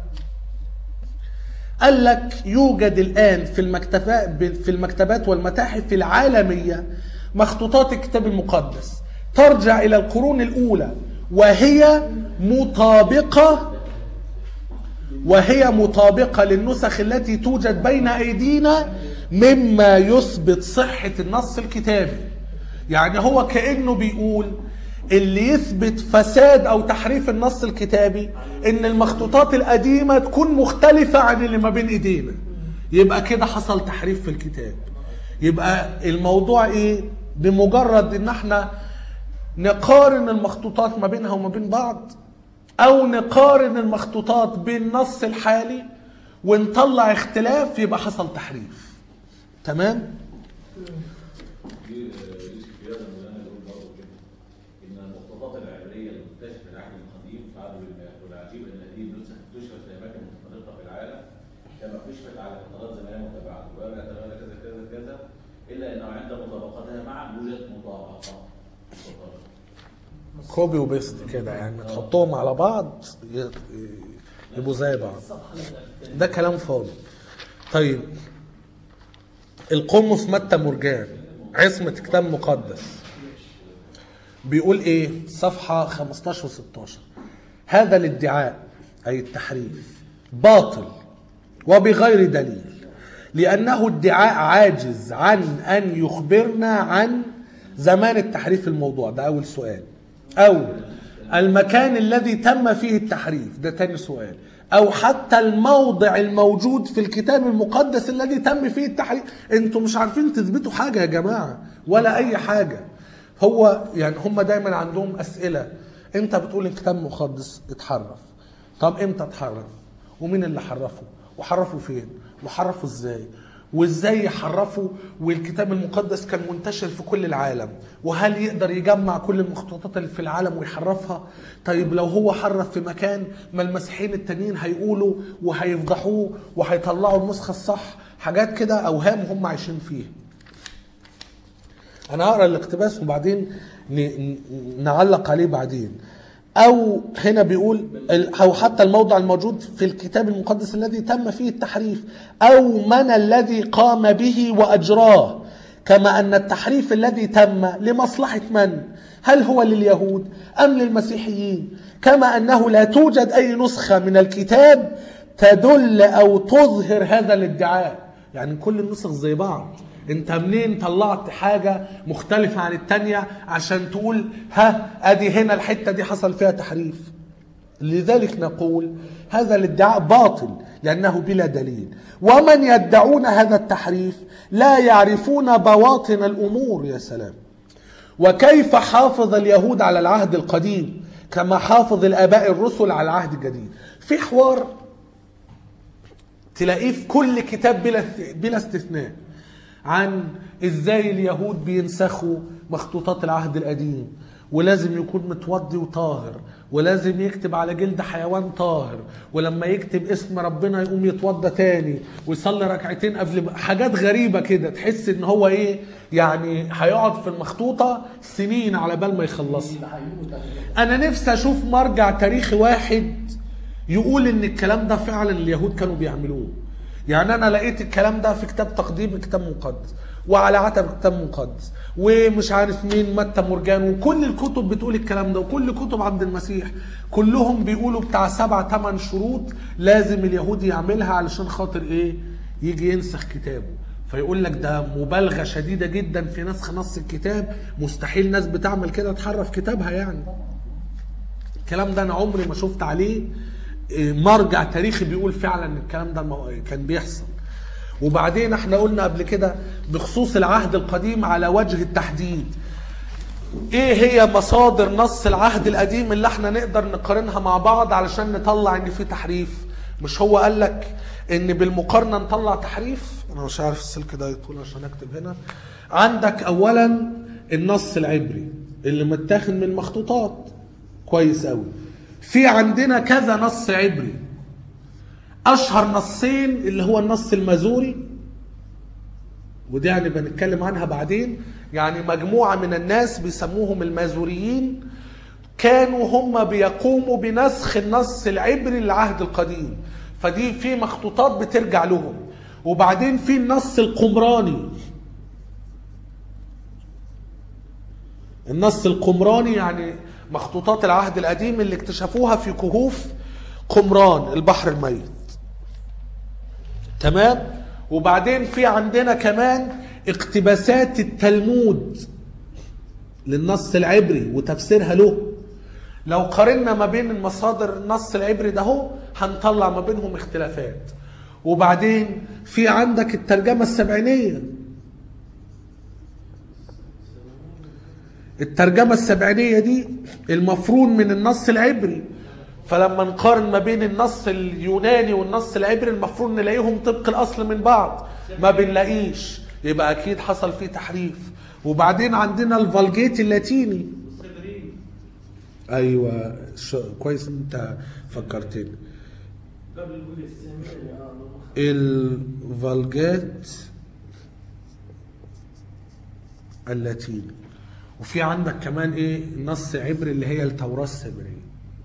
قال لك يوجد الآن في المكتبات في المكتبات والمتاحف العالمية مخطوطات الكتاب المقدس ترجع إلى القرون الأولى وهي مطابقة وهي مطابقة للنسخ التي توجد بين أيدينا مما يثبت صحة النص الكتابي يعني هو كأنه بيقول اللي يثبت فساد أو تحريف النص الكتابي إن المخطوطات القديمة تكون مختلفة عن اللي ما بين إيدينا يبقى كده حصل تحريف في الكتاب يبقى الموضوع إيه بمجرد إن احنا نقارن المخطوطات ما بينها وما بين بعض او نقارن المخطوطات بالنص الحالي ونطلع اختلاف يبقى حصل تحريف تمام ان المخطوطات العبريه المكتشفه في العهد القديم في عهد المياه والعجيب ان هذه النسخ اكتشفت في اماكن متفرقه في العالم كما كشفت على فترات زمنيه متباعده ولا يتبادل كذا كذا كذا الا انه عند مطابقتها معا يوجد مطابقه كوبي وبيست كده يعني تحطهم على بعض ي- يبقوا زي بعض ده كلام فاضي طيب القمص متى مرجان عصمة كتاب مقدس بيقول ايه صفحة 15 و 16 هذا الادعاء اي التحريف باطل وبغير دليل لأنه ادعاء عاجز عن أن يخبرنا عن زمان التحريف الموضوع ده أول سؤال أو المكان الذي تم فيه التحريف ده تاني سؤال أو حتى الموضع الموجود في الكتاب المقدس الذي تم فيه التحريف انتوا مش عارفين تثبتوا حاجة يا جماعة ولا أي حاجة هو يعني هم دايما عندهم أسئلة انت بتقول الكتاب المقدس اتحرف طب امتى اتحرف ومين اللي حرفه وحرفه فين وحرفه ازاي وازاي يحرفوا والكتاب المقدس كان منتشر في كل العالم وهل يقدر يجمع كل المخطوطات اللي في العالم ويحرفها طيب لو هو حرف في مكان ما المسيحيين التانيين هيقولوا وهيفضحوه وهيطلعوا النسخة الصح حاجات كده اوهام هم عايشين فيها انا هقرا الاقتباس وبعدين ن- ن- نعلق عليه بعدين او هنا بيقول ال- او حتى الموضع الموجود في الكتاب المقدس الذي تم فيه التحريف او من الذي قام به واجراه كما ان التحريف الذي تم لمصلحه من هل هو لليهود ام للمسيحيين كما انه لا توجد اي نسخه من الكتاب تدل او تظهر هذا الادعاء يعني كل النسخ زي بعض انت منين طلعت حاجة مختلفة عن التانية عشان تقول ها ادي هنا الحتة دي حصل فيها تحريف لذلك نقول هذا الادعاء باطل لأنه بلا دليل ومن يدعون هذا التحريف لا يعرفون بواطن الأمور يا سلام وكيف حافظ اليهود على العهد القديم كما حافظ الآباء الرسل على العهد الجديد في حوار تلاقيه في كل كتاب بلا بلا استثناء عن ازاي اليهود بينسخوا مخطوطات العهد القديم ولازم يكون متوضي وطاهر ولازم يكتب على جلد حيوان طاهر ولما يكتب اسم ربنا يقوم يتوضى تاني ويصلي ركعتين قبل حاجات غريبة كده تحس ان هو ايه يعني هيقعد في المخطوطة سنين على بال ما يخلصها انا نفسي اشوف مرجع تاريخي واحد يقول ان الكلام ده فعلا اليهود كانوا بيعملوه يعني انا لقيت الكلام ده في كتاب تقديم كتاب مقدس وعلى عتب كتاب مقدس ومش عارف مين متى مرجان وكل الكتب بتقول الكلام ده وكل كتب عبد المسيح كلهم بيقولوا بتاع سبع ثمان شروط لازم اليهود يعملها علشان خاطر ايه يجي ينسخ كتابه فيقول لك ده مبالغه شديده جدا في نسخ نص الكتاب مستحيل ناس بتعمل كده تحرف كتابها يعني الكلام ده انا عمري ما شفت عليه مرجع تاريخي بيقول فعلا ان الكلام ده مو- كان بيحصل وبعدين احنا قلنا قبل كده بخصوص العهد القديم على وجه التحديد ايه هي مصادر نص العهد القديم اللي احنا نقدر نقارنها مع بعض علشان نطلع ان في تحريف مش هو قال لك ان بالمقارنه نطلع تحريف انا مش عارف السلك ده يطول عشان اكتب هنا عندك اولا النص العبري اللي متاخد من مخطوطات كويس قوي في عندنا كذا نص عبري اشهر نصين اللي هو النص المازوري ودي يعني بنتكلم عنها بعدين يعني مجموعة من الناس بيسموهم المازوريين كانوا هم بيقوموا بنسخ النص العبري للعهد القديم فدي في مخطوطات بترجع لهم وبعدين في النص القمراني النص القمراني يعني مخطوطات العهد القديم اللي اكتشفوها في كهوف قمران البحر الميت تمام وبعدين في عندنا كمان اقتباسات التلمود للنص العبري وتفسيرها له لو قارنا ما بين المصادر النص العبري ده هو هنطلع ما بينهم اختلافات وبعدين في عندك الترجمة السبعينية الترجمة السبعينية دي المفروض من النص العبري فلما نقارن ما بين النص اليوناني والنص العبري المفروض نلاقيهم طبق الاصل من بعض ما بنلاقيش يبقى اكيد حصل فيه تحريف وبعدين عندنا الفالجيت اللاتيني الصدرين ايوه شو كويس إن انت فكرتني قبل البوليس الفالجات اللاتيني وفي عندك كمان ايه نص عبري اللي هي التوراة السامرية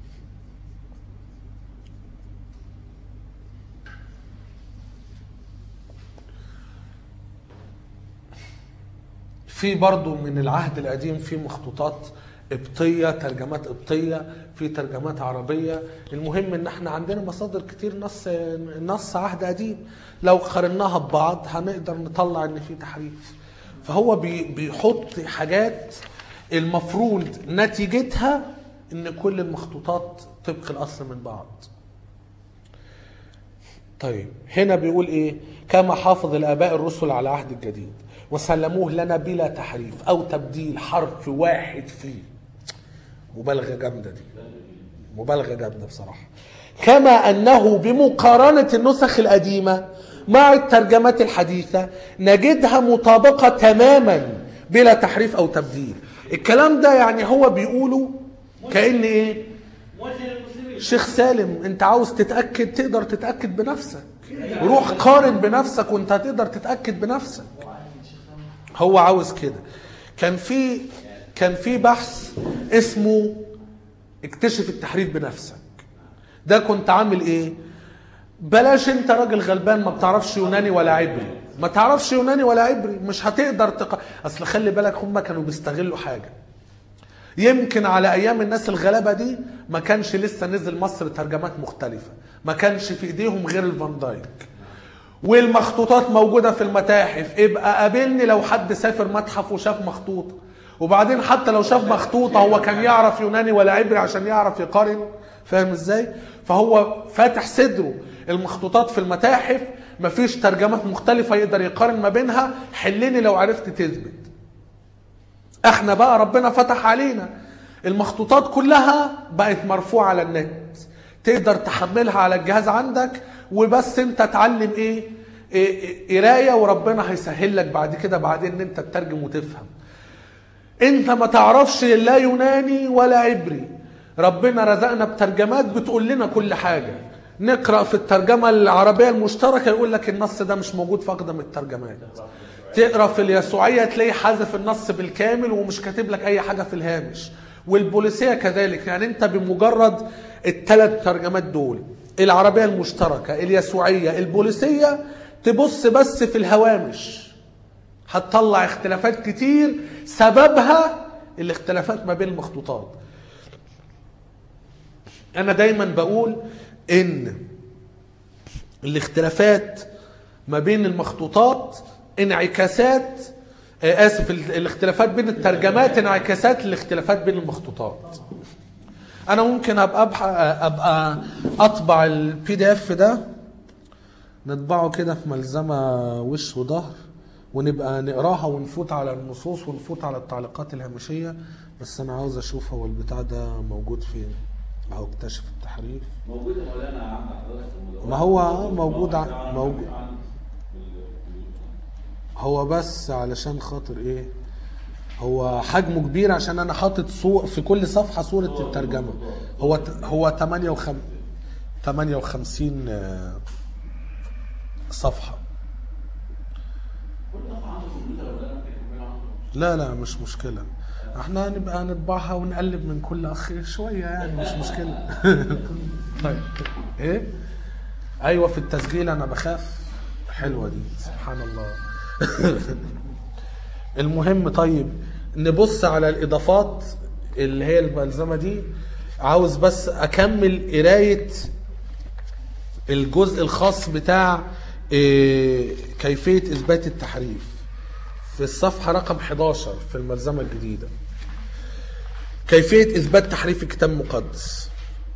في برضو من العهد القديم في مخطوطات قبطية ترجمات قبطية في ترجمات عربية المهم ان احنا عندنا مصادر كتير نص نص عهد قديم لو قارناها ببعض هنقدر نطلع ان في تحريف فهو بي بيحط حاجات المفروض نتيجتها ان كل المخطوطات طبق الاصل من بعض طيب هنا بيقول ايه كما حافظ الاباء الرسل على العهد الجديد وسلموه لنا بلا تحريف او تبديل حرف واحد فيه مبالغه جامده دي مبالغه جامده بصراحه كما انه بمقارنه النسخ القديمه مع الترجمات الحديثه نجدها مطابقه تماما بلا تحريف او تبديل الكلام ده يعني هو بيقوله كان ايه موجه للمسلمين شيخ سالم انت عاوز تتاكد تقدر تتاكد بنفسك روح قارن بنفسك وانت هتقدر تتاكد بنفسك هو عاوز كده كان في كان في بحث اسمه اكتشف التحريف بنفسك ده كنت عامل ايه بلاش انت راجل غلبان ما بتعرفش يوناني ولا عبري ما تعرفش يوناني ولا عبري مش هتقدر تق... اصل خلي بالك هم كانوا بيستغلوا حاجه يمكن على ايام الناس الغلابه دي ما كانش لسه نزل مصر ترجمات مختلفه ما كانش في ايديهم غير الفان دايك والمخطوطات موجوده في المتاحف ابقى قابلني لو حد سافر متحف وشاف مخطوطه وبعدين حتى لو شاف مخطوطه هو كان يعرف يوناني ولا عبري عشان يعرف يقارن فاهم ازاي فهو فاتح صدره المخطوطات في المتاحف مفيش ترجمات مختلفه يقدر يقارن ما بينها حلني لو عرفت تثبت احنا بقى ربنا فتح علينا المخطوطات كلها بقت مرفوعة على النت تقدر تحملها على الجهاز عندك وبس انت تعلم ايه, إيه, إيه قراية وربنا هيسهل لك بعد كده بعدين ان انت تترجم وتفهم انت ما تعرفش لا يوناني ولا عبري ربنا رزقنا بترجمات بتقول لنا كل حاجة نقرأ في الترجمة العربية المشتركة يقول لك النص ده مش موجود في أقدم الترجمات تقرا في اليسوعيه تلاقي حذف النص بالكامل ومش كاتب لك اي حاجه في الهامش والبوليسيه كذلك يعني انت بمجرد الثلاث ترجمات دول العربيه المشتركه اليسوعيه البوليسيه تبص بس في الهوامش هتطلع اختلافات كتير سببها الاختلافات ما بين المخطوطات انا دايما بقول ان الاختلافات ما بين المخطوطات انعكاسات آه، اسف ال- الاختلافات بين الترجمات انعكاسات الاختلافات بين المخطوطات انا ممكن ابقى أبح- ابقى اطبع البي دي اف ده نطبعه كده في ملزمه وش وظهر ونبقى نقراها ونفوت على النصوص ونفوت على التعليقات الهامشيه بس انا عاوز اشوف هو البتاع ده موجود فين اهو اكتشف التحريف موجود يا مولانا عند حضرتك في المدونة ما هو موجود ع- عن- موجود. عن- هو بس علشان خاطر ايه هو حجمه كبير عشان انا حاطط صور في كل صفحه صوره الترجمه هو هو 58 58 آه، صفحه لا لا مش مشكله احنا نبقى نطبعها ونقلب من كل اخ شويه يعني مش مشكله طيب ايه ايوه في التسجيل انا بخاف حلوه دي سبحان الله المهم طيب نبص على الاضافات اللي هي الملزمه دي عاوز بس اكمل قرايه الجزء الخاص بتاع إيه، كيفيه اثبات التحريف في الصفحه رقم 11 في الملزمه الجديده كيفيه اثبات تحريف الكتاب المقدس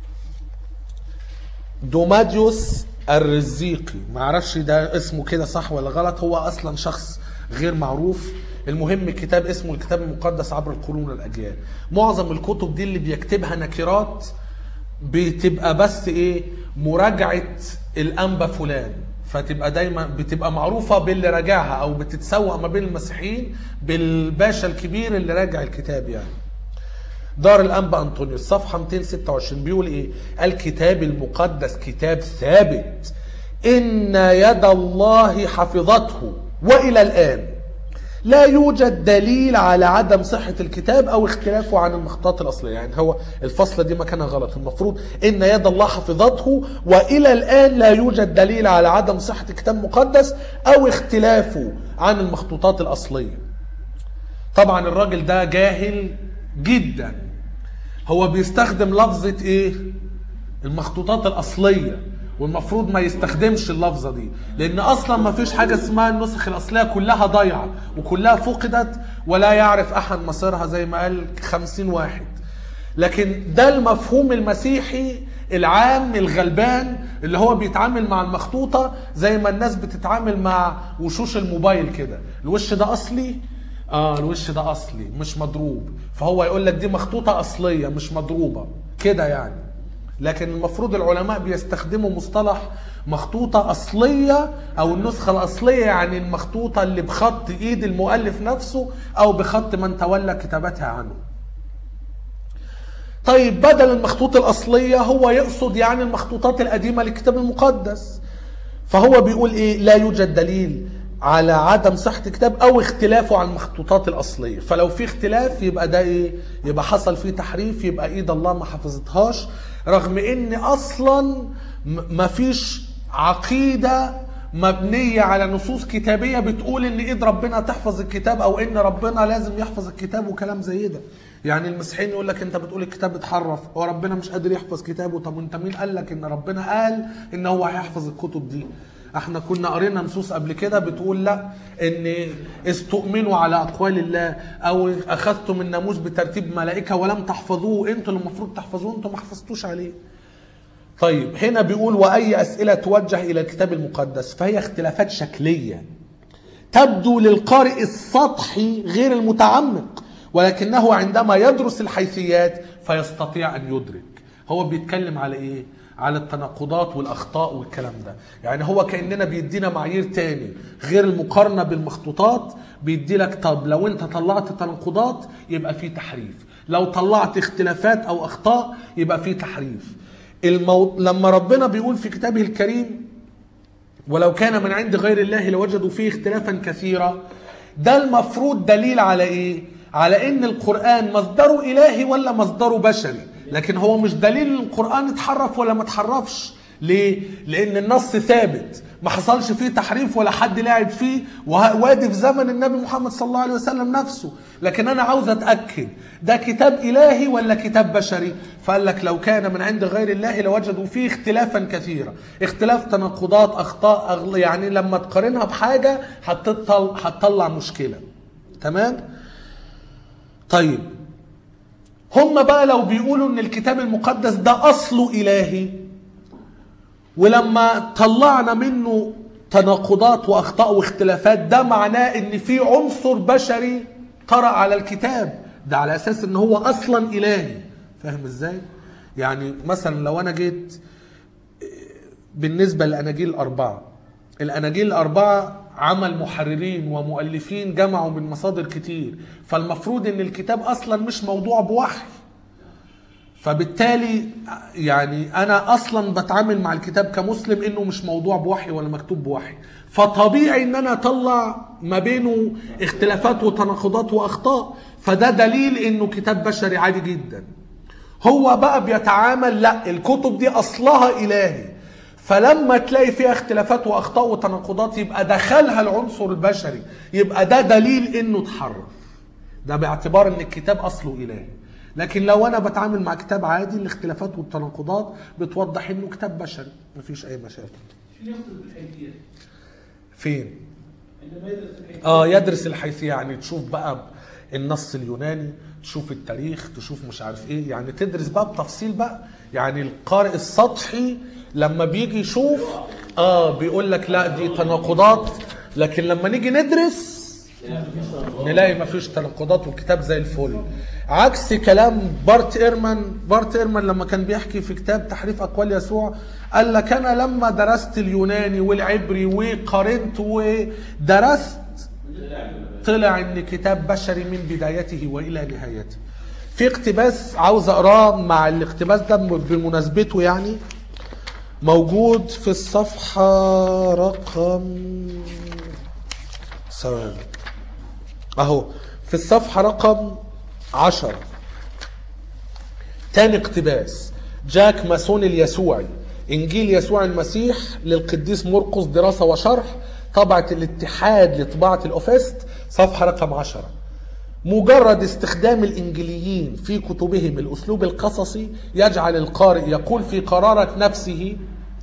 دوماديوس الرزيقي ما اعرفش ده اسمه كده صح ولا غلط هو اصلا شخص غير معروف المهم كتاب اسمه الكتاب المقدس عبر القرون والاجيال معظم الكتب دي اللي بيكتبها نكرات بتبقى بس ايه مراجعه الانبا فلان فتبقى دايما بتبقى معروفه باللي راجعها او بتتسوق ما بين المسيحيين بالباشا الكبير اللي راجع الكتاب يعني دار الانبا انطونيوس صفحه 226 بيقول ايه الكتاب المقدس كتاب ثابت ان يد الله حفظته والى الان لا يوجد دليل على عدم صحة الكتاب أو اختلافه عن المخطوطات الأصلية يعني هو الفصلة دي مكانها غلط المفروض إن يد الله حفظته وإلى الآن لا يوجد دليل على عدم صحة الكتاب المقدس أو اختلافه عن المخطوطات الأصلية طبعا الراجل ده جاهل جدا هو بيستخدم لفظة ايه المخطوطات الأصلية والمفروض ما يستخدمش اللفظة دي لأن أصلا ما فيش حاجة اسمها النسخ الأصلية كلها ضايعة وكلها فقدت ولا يعرف أحد مصيرها زي ما قال خمسين واحد لكن ده المفهوم المسيحي العام الغلبان اللي هو بيتعامل مع المخطوطة زي ما الناس بتتعامل مع وشوش الموبايل كده الوش ده أصلي اه الوش ده اصلي مش مضروب فهو يقول لك دي مخطوطه اصليه مش مضروبه كده يعني لكن المفروض العلماء بيستخدموا مصطلح مخطوطة أصلية أو النسخة الأصلية يعني المخطوطة اللي بخط إيد المؤلف نفسه أو بخط من تولى كتابتها عنه طيب بدل المخطوط الأصلية هو يقصد يعني المخطوطات القديمة للكتاب المقدس فهو بيقول إيه لا يوجد دليل على عدم صحة الكتاب أو اختلافه عن المخطوطات الأصلية فلو في اختلاف يبقى ده إيه يبقى حصل فيه تحريف يبقى إيد الله ما حفظتهاش رغم إن أصلا م- مفيش عقيدة مبنية على نصوص كتابية بتقول ان ايد ربنا تحفظ الكتاب او ان ربنا لازم يحفظ الكتاب وكلام زي ده يعني المسيحيين يقول لك انت بتقول الكتاب اتحرف هو ربنا مش قادر يحفظ كتابه طب وانت مين قال لك ان ربنا قال ان هو هيحفظ الكتب دي احنا كنا قرينا نصوص قبل كده بتقول لا ان استؤمنوا على اقوال الله او اخذتم الناموس بترتيب ملائكه ولم تحفظوه انتوا اللي المفروض تحفظوه انتوا ما حفظتوش عليه طيب هنا بيقول واي اسئله توجه الى الكتاب المقدس فهي اختلافات شكليه تبدو للقارئ السطحي غير المتعمق ولكنه عندما يدرس الحيثيات فيستطيع ان يدرك هو بيتكلم على ايه على التناقضات والاخطاء والكلام ده يعني هو كاننا بيدينا معايير تاني غير المقارنه بالمخطوطات بيدي لك طب لو انت طلعت تناقضات يبقى في تحريف لو طلعت اختلافات او اخطاء يبقى في تحريف المو... لما ربنا بيقول في كتابه الكريم ولو كان من عند غير الله لوجدوا فيه اختلافا كثيرا ده المفروض دليل على ايه على ان القرآن مصدره الهي ولا مصدره بشري لكن هو مش دليل ان القرآن اتحرف ولا ما اتحرفش ليه؟ لأن النص ثابت ما حصلش فيه تحريف ولا حد لعب فيه وه- وادي في زمن النبي محمد صلى الله عليه وسلم نفسه لكن أنا عاوز أتأكد ده كتاب إلهي ولا كتاب بشري فقال لك لو كان من عند غير الله لوجدوا فيه اختلافا كثيرا اختلاف تناقضات أخطاء أغل... يعني لما تقارنها بحاجة هتطل... هتطلع مشكلة تمام طيب هم بقى لو بيقولوا ان الكتاب المقدس ده اصله الهي ولما طلعنا منه تناقضات واخطاء واختلافات ده معناه ان في عنصر بشري طرأ على الكتاب ده على اساس ان هو اصلا الهي فاهم ازاي يعني مثلا لو انا جيت بالنسبه للاناجيل الاربعه الاناجيل الاربعه عمل محررين ومؤلفين جمعوا من مصادر كتير فالمفروض ان الكتاب اصلا مش موضوع بوحي فبالتالي يعني انا اصلا بتعامل مع الكتاب كمسلم انه مش موضوع بوحي ولا مكتوب بوحي فطبيعي ان انا اطلع ما بينه اختلافات وتناقضات واخطاء فده دليل انه كتاب بشري عادي جدا هو بقى بيتعامل لا الكتب دي اصلها الهي فلما تلاقي فيها اختلافات واخطاء وتناقضات يبقى دخلها العنصر البشري يبقى ده دليل انه اتحرف ده باعتبار ان الكتاب اصله الهي لكن لو انا بتعامل مع كتاب عادي الاختلافات والتناقضات بتوضح انه كتاب بشري مفيش اي مشاكل شنو يقصد بالحيثيات؟ فين عندما يدرس الحيثيات اه يدرس الحيث يعني تشوف بقى النص اليوناني تشوف التاريخ تشوف مش عارف ايه يعني تدرس بقى بتفصيل بقى يعني القارئ السطحي لما بيجي يشوف اه بيقول لك لا دي تناقضات لكن لما نيجي ندرس نلاقي ما فيش تناقضات والكتاب زي الفل عكس كلام بارت ايرمان بارت ايرمان لما كان بيحكي في كتاب تحريف اقوال يسوع قال لك انا لما درست اليوناني والعبري وقارنت ودرست طلع ان كتاب بشري من بدايته والى نهايته في اقتباس عاوز اقراه مع الاقتباس ده بمناسبته يعني موجود في الصفحة رقم ثواني اهو في الصفحة رقم عشرة تاني اقتباس جاك ماسون اليسوعي انجيل يسوع المسيح للقديس مرقس دراسة وشرح طبعة الاتحاد لطباعة الاوفيست صفحة رقم عشرة مجرد استخدام الانجليين في كتبهم الاسلوب القصصي يجعل القارئ يقول في قرارة نفسه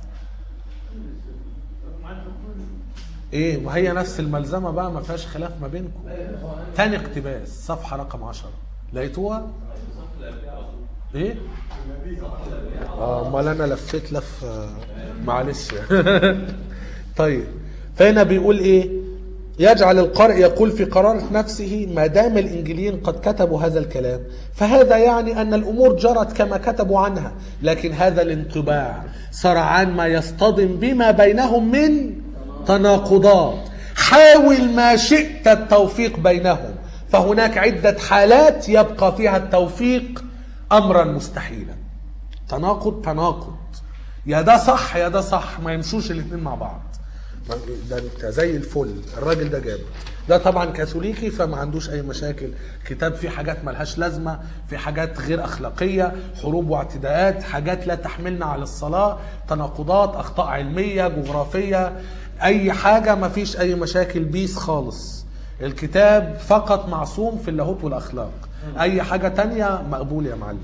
ايه ما هي نفس الملزمه بقى ما فيهاش خلاف ما بينكم تاني اقتباس صفحه رقم 10 لقيتوها ايه اه امال انا لفيت لف آه، معلش طيب فهنا بيقول ايه يجعل القارئ يقول في قرارة نفسه ما دام الإنجيليين قد كتبوا هذا الكلام فهذا يعني أن الأمور جرت كما كتبوا عنها لكن هذا الانطباع سرعان ما يصطدم بما بينهم من تناقضات حاول ما شئت التوفيق بينهم فهناك عدة حالات يبقى فيها التوفيق أمرا مستحيلا تناقض تناقض يا ده صح يا ده صح ما يمشوش الاثنين مع بعض ده انت زي الفل الراجل ده جاب ده طبعا كاثوليكي فما عندوش اي مشاكل كتاب فيه حاجات ملهاش لازمه في حاجات غير اخلاقيه حروب واعتداءات حاجات لا تحملنا على الصلاه تناقضات اخطاء علميه جغرافيه اي حاجه ما فيش اي مشاكل بيس خالص الكتاب فقط معصوم في اللاهوت والاخلاق اي حاجه تانية مقبول يا معلم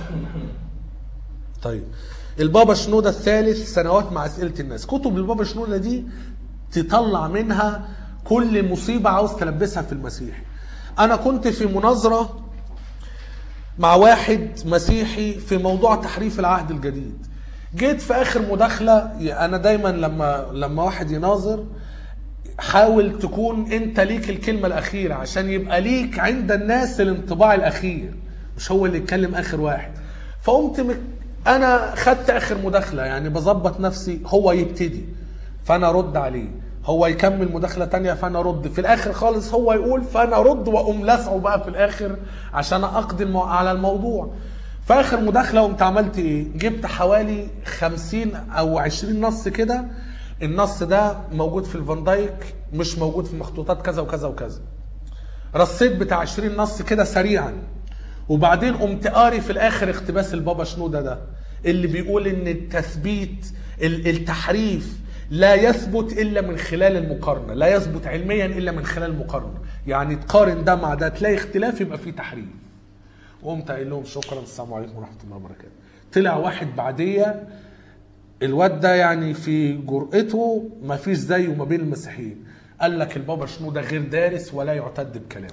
طيب البابا شنودة الثالث سنوات مع أسئلة الناس كتب البابا شنودة دي تطلع منها كل مصيبة عاوز تلبسها في المسيح أنا كنت في مناظرة مع واحد مسيحي في موضوع تحريف العهد الجديد جيت في آخر مداخلة أنا دايما لما لما واحد يناظر حاول تكون انت ليك الكلمة الأخيرة عشان يبقى ليك عند الناس الانطباع الأخير مش هو اللي يتكلم آخر واحد فقمت مك... انا خدت اخر مداخله يعني بظبط نفسي هو يبتدي فانا ارد عليه هو يكمل مداخله تانية فانا ارد في الاخر خالص هو يقول فانا ارد واقوم لاسعه بقى في الاخر عشان اقضي المو... على الموضوع في اخر مداخله قمت عملت ايه جبت حوالي 50 او 20 نص كده النص ده موجود في الفان دايك مش موجود في مخطوطات كذا وكذا وكذا رصيت بتاع 20 نص كده سريعا وبعدين قمت قاري في الاخر اقتباس البابا شنودة ده اللي بيقول ان التثبيت ال- التحريف لا يثبت الا من خلال المقارنه لا يثبت علميا الا من خلال المقارنه يعني تقارن ده مع ده تلاقي اختلاف يبقى فيه تحريف وقمت قايل لهم شكرا السلام عليكم ورحمه الله وبركاته طلع واحد بعديه الواد ده يعني في جرأته ما فيش زيه ما بين المسيحيين قال لك البابا شنودة غير دارس ولا يعتد بكلامه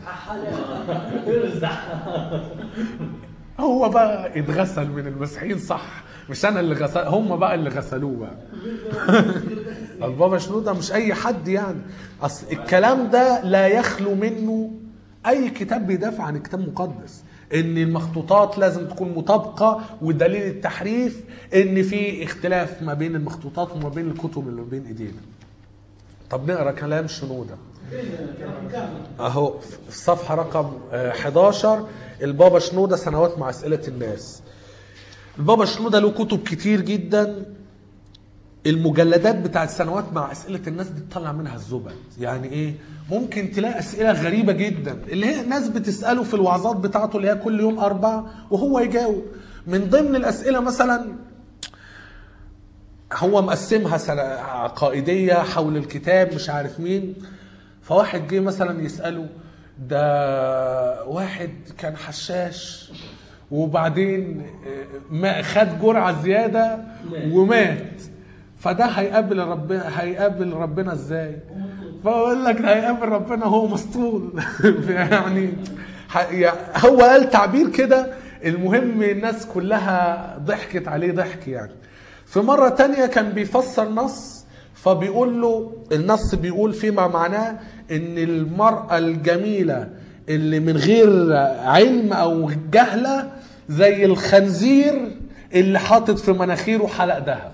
هو بقى اتغسل من المسيحيين صح مش انا اللي غسل هم بقى اللي غسلوه بقى البابا شنودة مش اي حد يعني اصل الكلام ده لا يخلو منه اي كتاب بيدافع عن كتاب مقدس ان المخطوطات لازم تكون مطابقه ودليل التحريف ان في اختلاف ما بين المخطوطات وما بين الكتب اللي بين ايدينا طب نقرا كلام شنودة اهو في الصفحه رقم آه، 11 البابا شنودة سنوات مع اسئله الناس البابا شنودة له كتب كتير جدا المجلدات بتاعت سنوات مع اسئله الناس دي تطلع منها الزبد يعني ايه ممكن تلاقي اسئله غريبه جدا اللي هي ناس بتساله في الوعظات بتاعته اللي هي كل يوم اربع وهو يجاوب من ضمن الاسئله مثلا هو مقسمها سنة عقائدية حول الكتاب مش عارف مين فواحد جه مثلا يسأله ده واحد كان حشاش وبعدين ما خد جرعة زيادة ومات فده هيقابل ربنا هيقابل ربنا ازاي؟ فاقول لك ده هيقابل ربنا هو مسطول يعني ح- يعني هو قال تعبير كده المهم الناس كلها ضحكت عليه ضحك يعني في مرة تانية كان بيفسر نص فبيقول له النص بيقول فيما معناه ان المرأة الجميلة اللي من غير علم او جهلة زي الخنزير اللي حاطط في مناخيره حلق ذهب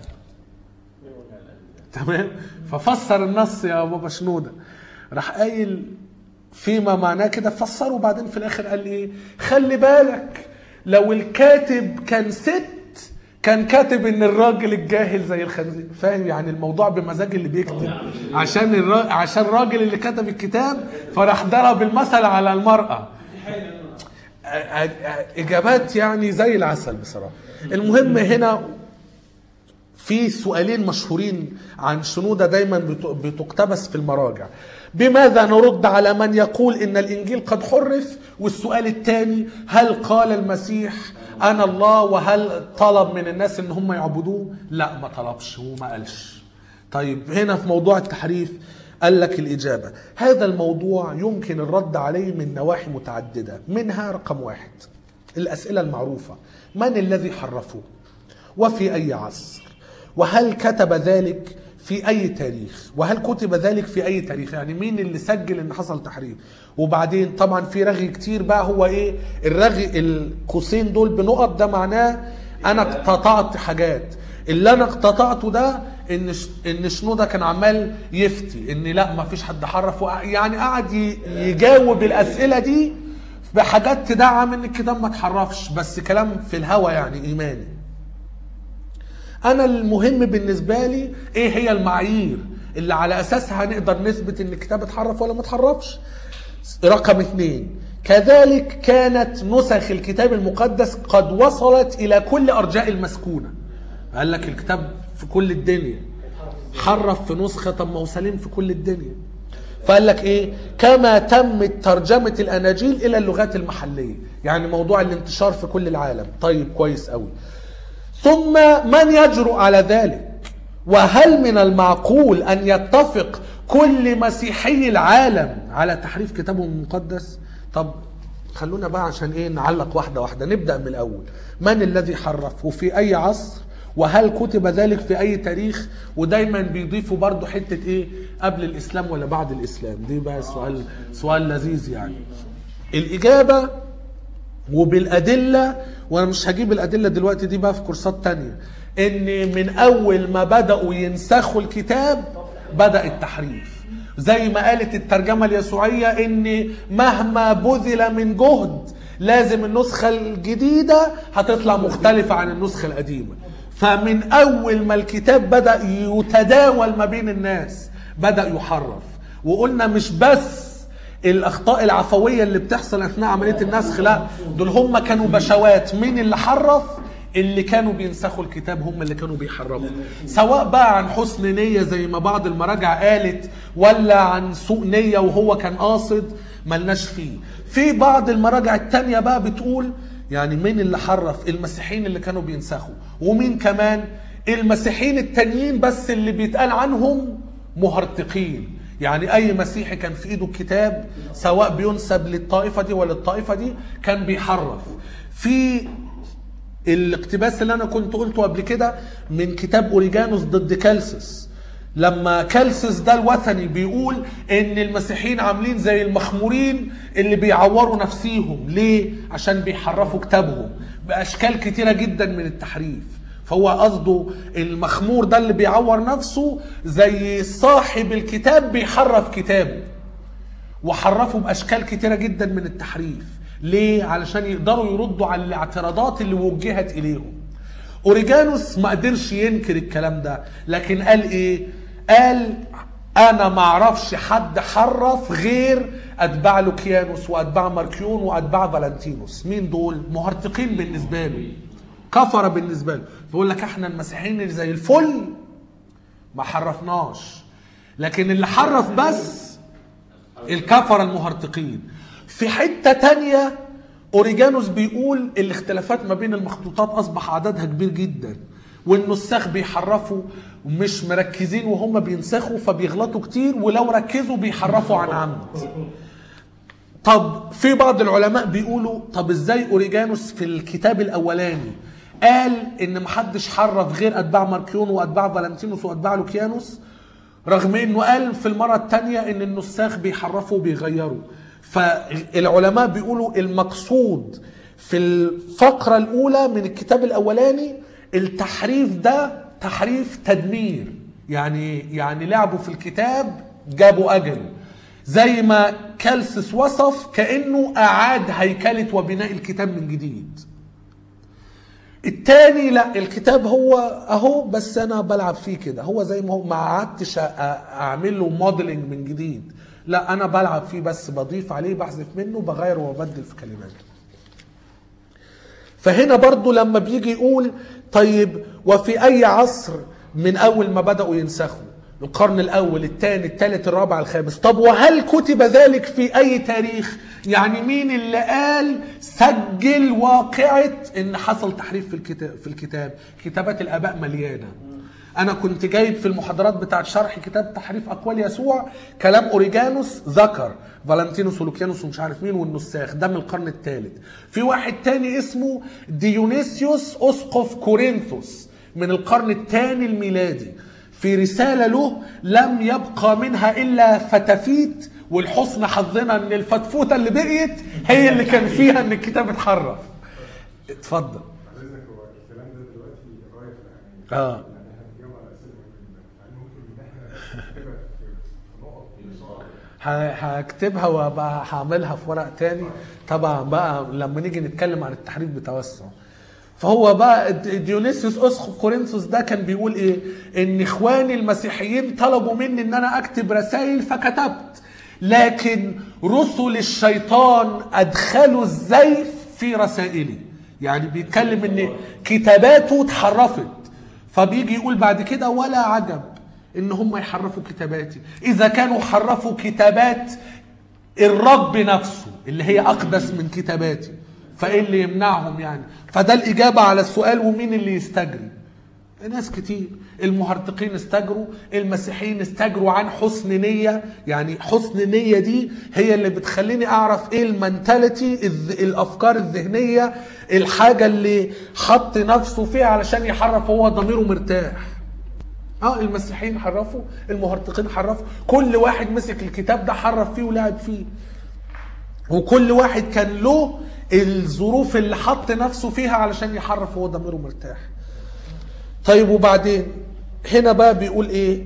تمام ففسر النص يا بابا شنودة راح قايل فيما معناه كده فسره وبعدين في الاخر قال ايه خلي بالك لو الكاتب كان ست كان كاتب ان الراجل الجاهل زي الخنزير فاهم يعني الموضوع بمزاج اللي بيكتب عشان الرا... عشان الراجل اللي كتب الكتاب فراح ضرب المثل على المرأة أ- أ- أ- اجابات يعني زي العسل بصراحة المهم هنا في سؤالين مشهورين عن شنودة دايما بت- بتقتبس في المراجع بماذا نرد على من يقول ان الانجيل قد حرف والسؤال الثاني هل قال المسيح انا الله وهل طلب من الناس ان هم يعبدوه لا ما طلبش وما قالش طيب هنا في موضوع التحريف قال لك الإجابة هذا الموضوع يمكن الرد عليه من نواحي متعددة منها رقم واحد الأسئلة المعروفة من الذي حرفه وفي أي عصر وهل كتب ذلك في اي تاريخ وهل كتب ذلك في اي تاريخ يعني مين اللي سجل ان حصل تحريف وبعدين طبعا في رغي كتير بقى هو ايه الرغي القوسين دول بنقط ده معناه انا اقتطعت حاجات اللي انا اقتطعته ده ان ش- ان شنودة كان عمال يفتي ان لا ما فيش حد حرف وقع- يعني قعد ي- يجاوب الاسئله دي بحاجات تدعم ان الكتاب ما اتحرفش بس كلام في الهوا يعني ايماني انا المهم بالنسبه لي ايه هي المعايير اللي على اساسها هنقدر نثبت ان الكتاب اتحرف ولا ما اتحرفش رقم اثنين كذلك كانت نسخ الكتاب المقدس قد وصلت الى كل ارجاء المسكونه قال لك الكتاب في كل الدنيا حرف في نسخه طب ما هو سليم في كل الدنيا فقال لك ايه كما تمت ترجمه الاناجيل الى اللغات المحليه يعني موضوع الانتشار في كل العالم طيب كويس قوي ثم من يجرؤ على ذلك وهل من المعقول ان يتفق كل مسيحي العالم على تحريف كتابهم المقدس طب خلونا بقى عشان ايه نعلق واحده واحده نبدا من الاول من الذي حرف وفي اي عصر وهل كتب ذلك في اي تاريخ ودايما بيضيفوا برضو حته ايه قبل الاسلام ولا بعد الاسلام دي بقى سؤال سؤال لذيذ يعني الاجابه وبالادله وانا مش هجيب الادله دلوقتي دي بقى في كورسات تانية ان من اول ما بداوا ينسخوا الكتاب بدا التحريف زي ما قالت الترجمه اليسوعيه ان مهما بذل من جهد لازم النسخه الجديده هتطلع مختلفه عن النسخه القديمه فمن اول ما الكتاب بدا يتداول ما بين الناس بدا يحرف وقلنا مش بس الاخطاء العفويه اللي بتحصل اثناء عمليه النسخ لا دول هم كانوا بشوات مين اللي حرف اللي كانوا بينسخوا الكتاب هم اللي كانوا بيحرفوا سواء بقى عن حسن نيه زي ما بعض المراجع قالت ولا عن سوء نيه وهو كان قاصد ملناش فيه في بعض المراجع التانية بقى بتقول يعني مين اللي حرف المسيحيين اللي كانوا بينسخوا ومين كمان المسيحيين التانيين بس اللي بيتقال عنهم مهرطقين يعني اي مسيحي كان في ايده الكتاب سواء بينسب للطائفه دي ولا الطائفه دي كان بيحرف في الاقتباس اللي انا كنت قلته قبل كده من كتاب اوريجانوس ضد كالسس لما كالسس ده الوثني بيقول ان المسيحيين عاملين زي المخمورين اللي بيعوروا نفسيهم ليه عشان بيحرفوا كتابهم باشكال كتيره جدا من التحريف فهو قصده المخمور ده اللي بيعور نفسه زي صاحب الكتاب بيحرف كتابه وحرفوا باشكال كتيره جدا من التحريف ليه علشان يقدروا يردوا على الاعتراضات اللي وجهت اليهم اوريجانوس ما قدرش ينكر الكلام ده لكن قال ايه قال انا ما اعرفش حد حرف غير اتباع لوكيانوس واتباع ماركيون واتباع فالنتينوس مين دول مهرطقين بالنسبه له كفره بالنسبه له بيقول لك احنا المسيحيين اللي زي الفل ما حرفناش لكن اللي حرف بس الكفرة المهرطقين في حتة تانية أوريجانوس بيقول الاختلافات ما بين المخطوطات أصبح عددها كبير جدا والنساخ بيحرفوا مش مركزين وهم بينسخوا فبيغلطوا كتير ولو ركزوا بيحرفوا عن عمد طب في بعض العلماء بيقولوا طب ازاي اوريجانوس في الكتاب الاولاني قال ان محدش حرف غير اتباع ماركيون واتباع فالنتينوس واتباع لوكيانوس رغم انه قال في المره الثانيه ان النساخ بيحرفوا وبيغيروا فالعلماء بيقولوا المقصود في الفقره الاولى من الكتاب الاولاني التحريف ده تحريف تدمير يعني يعني لعبوا في الكتاب جابوا اجله زي ما كالسس وصف كانه اعاد هيكله وبناء الكتاب من جديد التاني لا الكتاب هو اهو بس انا بلعب فيه كده هو زي ما هو ما قعدتش أ- اعمل له موديلنج من جديد لا انا بلعب فيه بس بضيف عليه بحذف منه بغير وببدل في كلماته فهنا برضو لما بيجي يقول طيب وفي اي عصر من اول ما بداوا ينسخوا القرن الاول الثاني الثالث الرابع الخامس طب وهل كتب ذلك في اي تاريخ يعني مين اللي قال سجل واقعه ان حصل تحريف في الكتاب في الكتاب كتابات الاباء مليانه انا كنت جايب في المحاضرات بتاعت شرح كتاب تحريف اقوال يسوع كلام اوريجانوس ذكر فالنتينوس ولوكيانوس ومش عارف مين والنساخ ده من القرن الثالث في واحد تاني اسمه ديونيسيوس اسقف كورنثوس من القرن الثاني الميلادي في رسالة له لم يبقى منها إلا فتافيت والحسن حظنا ان الفتفوتة اللي بقيت هي اللي كان فيها ان الكتاب اتحرف اتفضل بعد اذنك هو الكلام ده دلوقتي غايه في الاهميه اه يعني احنا بنجاوب على اسئله مهمه جدا يعني ممكن ان احنا نكتبها في في نقط في نقط ه- هكتبها وبقى هعملها في ورق تاني طبعا بقى لما نيجي نتكلم عن التحريف بتوسع فهو بقى ديونيسيوس اسقف كورنثوس ده كان بيقول ايه ان اخواني المسيحيين طلبوا مني ان انا اكتب رسائل فكتبت لكن رسل الشيطان ادخلوا الزيف في رسائلي يعني بيتكلم ان كتاباته اتحرفت فبيجي يقول بعد كده ولا عجب ان هم يحرفوا كتاباتي اذا كانوا حرفوا كتابات الرب نفسه اللي هي اقدس من كتاباتي فايه اللي يمنعهم يعني فده الاجابه على السؤال ومين اللي يستجري ناس كتير المهرطقين استجروا المسيحيين استجروا عن حسن نية يعني حسن نية دي هي اللي بتخليني اعرف ايه المنتاليتي الذ- الافكار الذهنية الحاجة اللي حط نفسه فيها علشان يحرف هو ضميره مرتاح اه المسيحيين حرفوا المهرطقين حرفوا كل واحد مسك الكتاب ده حرف فيه ولعب فيه وكل واحد كان له الظروف اللي حط نفسه فيها علشان يحرف هو ضميره مرتاح طيب وبعدين هنا بقى بيقول ايه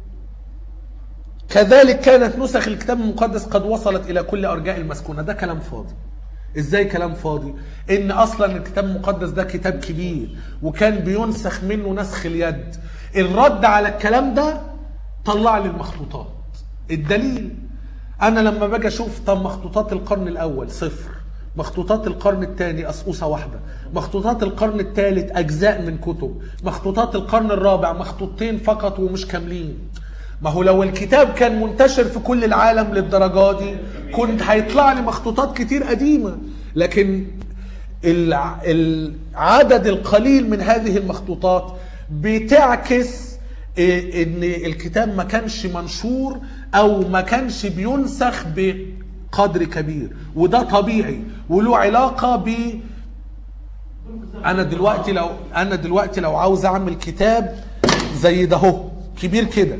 كذلك كانت نسخ الكتاب المقدس قد وصلت الى كل ارجاء المسكونه ده كلام فاضي ازاي كلام فاضي ان اصلا الكتاب المقدس ده كتاب كبير وكان بينسخ منه نسخ اليد الرد على الكلام ده طلع لي المخطوطات الدليل انا لما باجي اشوف طب مخطوطات القرن الاول صفر مخطوطات القرن الثاني قصقوصه واحده مخطوطات القرن الثالث اجزاء من كتب مخطوطات القرن الرابع مخطوطتين فقط ومش كاملين ما هو لو الكتاب كان منتشر في كل العالم للدرجه دي كنت هيطلع لي مخطوطات كتير قديمه لكن الع- العدد القليل من هذه المخطوطات بتعكس إيه ان الكتاب ما كانش منشور او ما كانش بينسخ بقدر كبير وده طبيعي وله علاقه ب انا دلوقتي لو انا دلوقتي لو عاوز اعمل كتاب زي ده اهو كبير كده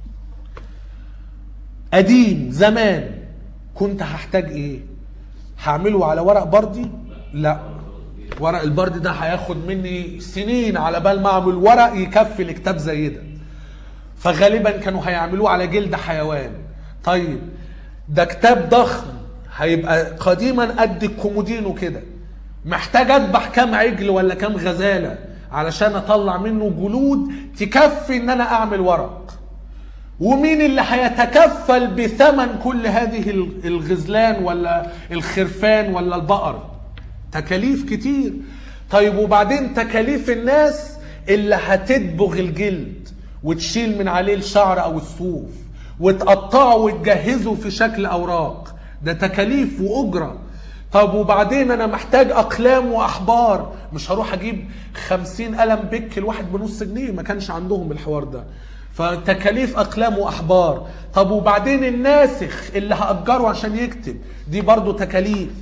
قديم زمان كنت هحتاج ايه هعمله على ورق بردي لا ورق البرد ده هياخد مني سنين على بال ما اعمل ورق يكفي لكتاب زي ده فغالبا كانوا هيعملوه على جلد حيوان طيب ده كتاب ضخم هيبقى قديما قد الكومودينو كده محتاج اذبح كام عجل ولا كام غزاله علشان اطلع منه جلود تكفي ان انا اعمل ورق ومين اللي هيتكفل بثمن كل هذه الغزلان ولا الخرفان ولا البقر تكاليف كتير طيب وبعدين تكاليف الناس اللي هتدبغ الجلد وتشيل من عليه الشعر او الصوف وتقطعه وتجهزه في شكل اوراق ده تكاليف واجره طب وبعدين انا محتاج اقلام واحبار مش هروح اجيب خمسين قلم بك الواحد بنص جنيه ما كانش عندهم الحوار ده فتكاليف اقلام واحبار طب وبعدين الناسخ اللي هاجره عشان يكتب دي برضو تكاليف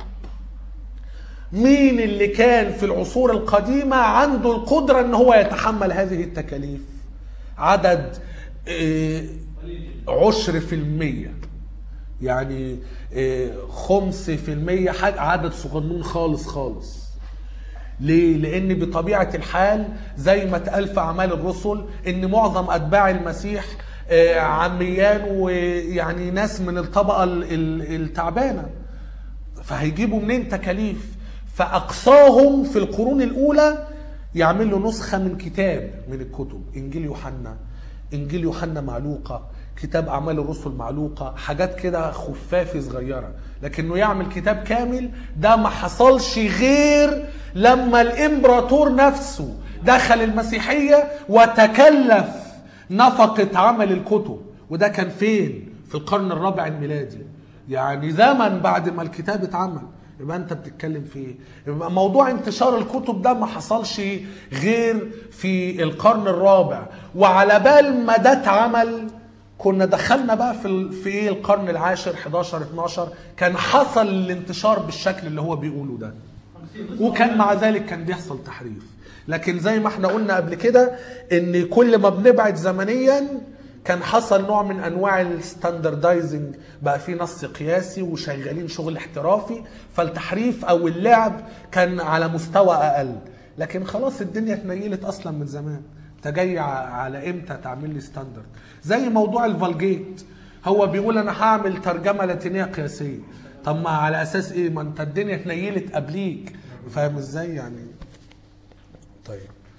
مين اللي كان في العصور القديمة عنده القدرة ان هو يتحمل هذه التكاليف عدد آه، عشر في المية يعني آه، خمس في المية حاجة عدد صغنون خالص خالص ليه؟ لأن بطبيعة الحال زي ما اتقال في أعمال الرسل إن معظم أتباع المسيح آه، عميان ويعني ناس من الطبقة ال- ال- التعبانة فهيجيبوا منين تكاليف فأقصاهم في القرون الأولى يعمل له نسخة من كتاب من الكتب إنجيل يوحنا إنجيل يوحنا معلوقة كتاب أعمال الرسل معلوقة حاجات كده خفافة صغيرة لكنه يعمل كتاب كامل ده ما حصلش غير لما الإمبراطور نفسه دخل المسيحية وتكلف نفقة عمل الكتب وده كان فين في القرن الرابع الميلادي يعني زمن بعد ما الكتاب اتعمل يبقى انت بتتكلم في ايه يبقى موضوع انتشار الكتب ده ما حصلش غير في القرن الرابع وعلى بال ما ده اتعمل كنا دخلنا بقى في ال- في ايه القرن العاشر 11 12 كان حصل الانتشار بالشكل اللي هو بيقوله ده وكان مع ذلك كان بيحصل تحريف لكن زي ما احنا قلنا قبل كده ان كل ما بنبعد زمنيا كان حصل نوع من انواع الستاندردايزنج بقى في نص قياسي وشغالين شغل احترافي فالتحريف او اللعب كان على مستوى اقل لكن خلاص الدنيا اتنيلت اصلا من زمان انت جاي ع- على امتى تعمل لي ستاندرد زي موضوع الفالجيت هو بيقول انا هعمل ترجمه لاتينيه قياسيه طب ما على اساس ايه ما انت الدنيا اتنيلت قبليك فاهم ازاي يعني طيب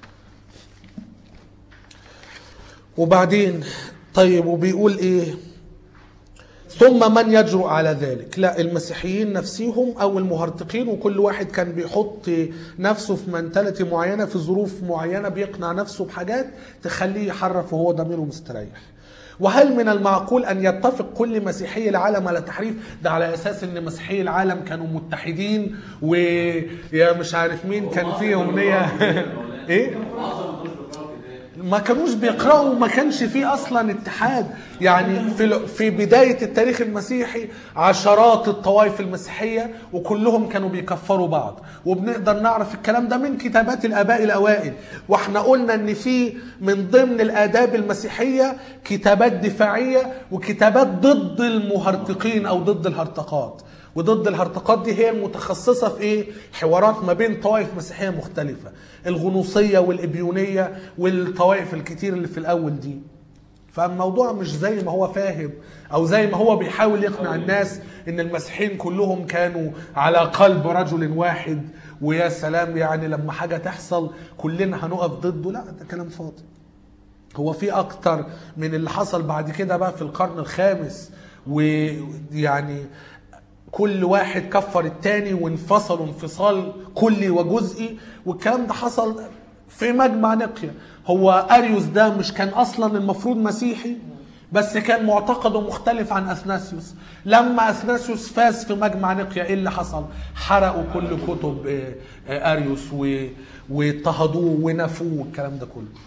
وبعدين طيب وبيقول ايه ثم من يجرؤ على ذلك لا المسيحيين نفسيهم او المهرطقين وكل واحد كان بيحط نفسه في منتاليتي معينه في ظروف معينه بيقنع نفسه بحاجات تخليه يحرف وهو ضميره مستريح وهل من المعقول ان يتفق كل مسيحي العالم على تحريف ده على اساس ان مسيحي العالم كانوا متحدين ويا مش عارف مين كان فيه امنيه ايه ما كانوش بيقرأوا ما كانش فيه أصلا اتحاد يعني في في بداية التاريخ المسيحي عشرات الطوائف المسيحية وكلهم كانوا بيكفروا بعض وبنقدر نعرف الكلام ده من كتابات الآباء الأوائل واحنا قلنا إن في من ضمن الآداب المسيحية كتابات دفاعية وكتابات ضد المهرطقين أو ضد الهرطقات وضد الهرطقات دي هي المتخصصة في ايه؟ حوارات ما بين طوائف مسيحية مختلفة الغنوصية والإبيونية والطوائف الكتير اللي في الأول دي فالموضوع مش زي ما هو فاهم أو زي ما هو بيحاول يقنع الناس إن المسيحيين كلهم كانوا على قلب رجل واحد ويا سلام يعني لما حاجة تحصل كلنا هنقف ضده لا ده كلام فاضي هو في اكتر من اللي حصل بعد كده بقى في القرن الخامس ويعني كل واحد كفر التاني وانفصلوا انفصال كلي وجزئي والكلام ده حصل في مجمع نقيا هو اريوس ده مش كان اصلا المفروض مسيحي بس كان معتقده مختلف عن اثناسيوس لما اثناسيوس فاز في مجمع نقيا ايه اللي حصل حرقوا كل كتب آه، آه، اريوس و- واضطهدوه ونفوه والكلام ده كله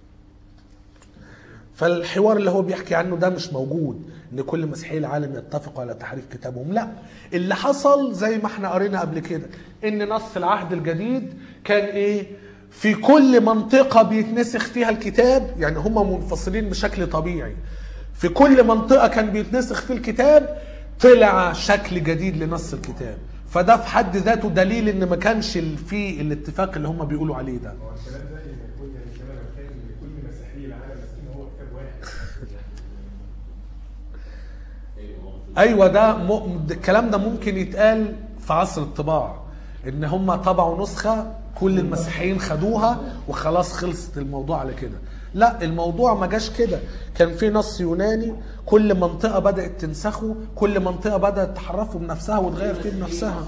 فالحوار اللي هو بيحكي عنه ده مش موجود ان كل مسيحي العالم يتفقوا على تحريف كتابهم لا اللي حصل زي ما احنا قرينا قبل كده ان نص العهد الجديد كان ايه في كل منطقة بيتنسخ فيها الكتاب يعني هم منفصلين بشكل طبيعي في كل منطقة كان بيتنسخ فيه الكتاب طلع شكل جديد لنص الكتاب فده في حد ذاته دليل ان ما كانش فيه الاتفاق اللي هم بيقولوا عليه ده هو الكلام ده ان كل يعني كلام كان ان كل مسيحي العالم ماسكين هو كتاب واحد ايوه ده م... الكلام ده ممكن يتقال في عصر الطباعه ان هم طبعوا نسخه كل المسيحيين خدوها وخلاص خلصت الموضوع على كده لا الموضوع ما جاش كده كان في نص يوناني كل منطقه بدات تنسخه كل منطقه بدات تحرفه بنفسها وتغير فيه بنفسها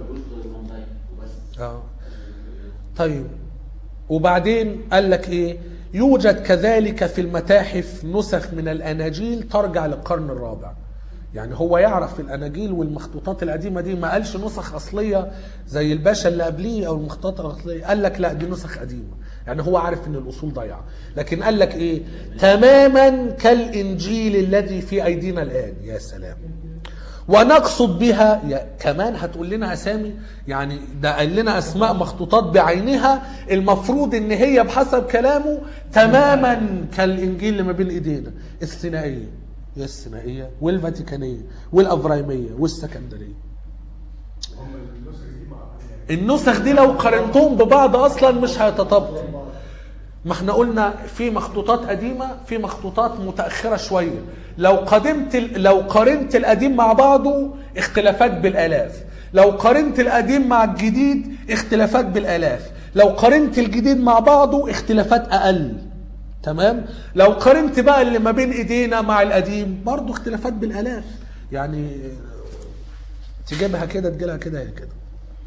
اه طيب وبعدين قال لك ايه يوجد كذلك في المتاحف نسخ من الاناجيل ترجع للقرن الرابع يعني هو يعرف الاناجيل والمخطوطات القديمه دي ما قالش نسخ اصليه زي الباشا اللي قبليه او المخطوطات الاصليه قال لك لا دي نسخ قديمه يعني هو عارف ان الاصول ضايعه لكن قال لك ايه تماما كالانجيل الذي في ايدينا الان يا سلام ونقصد بها يا كمان هتقول لنا اسامي يعني ده قال لنا اسماء مخطوطات بعينها المفروض ان هي بحسب كلامه تماما كالانجيل اللي ما بين ايدينا الثنائيه يا الثنائيه والفاتيكانيه والافرايميه والسكندريه هم النسخ دي مع يعني النسخ دي لو قارنتهم ببعض اصلا مش هيتطابقوا ما احنا قلنا في مخطوطات قديمه في مخطوطات متاخره شويه لو قدمت ال- لو قارنت القديم مع بعضه اختلافات بالالاف لو قارنت القديم مع الجديد اختلافات بالالاف لو قارنت الجديد مع بعضه اختلافات اقل تمام لو قارنت بقى اللي ما بين ايدينا مع القديم برضه اختلافات بالالاف يعني تجيبها كده تجيلها كده هي كده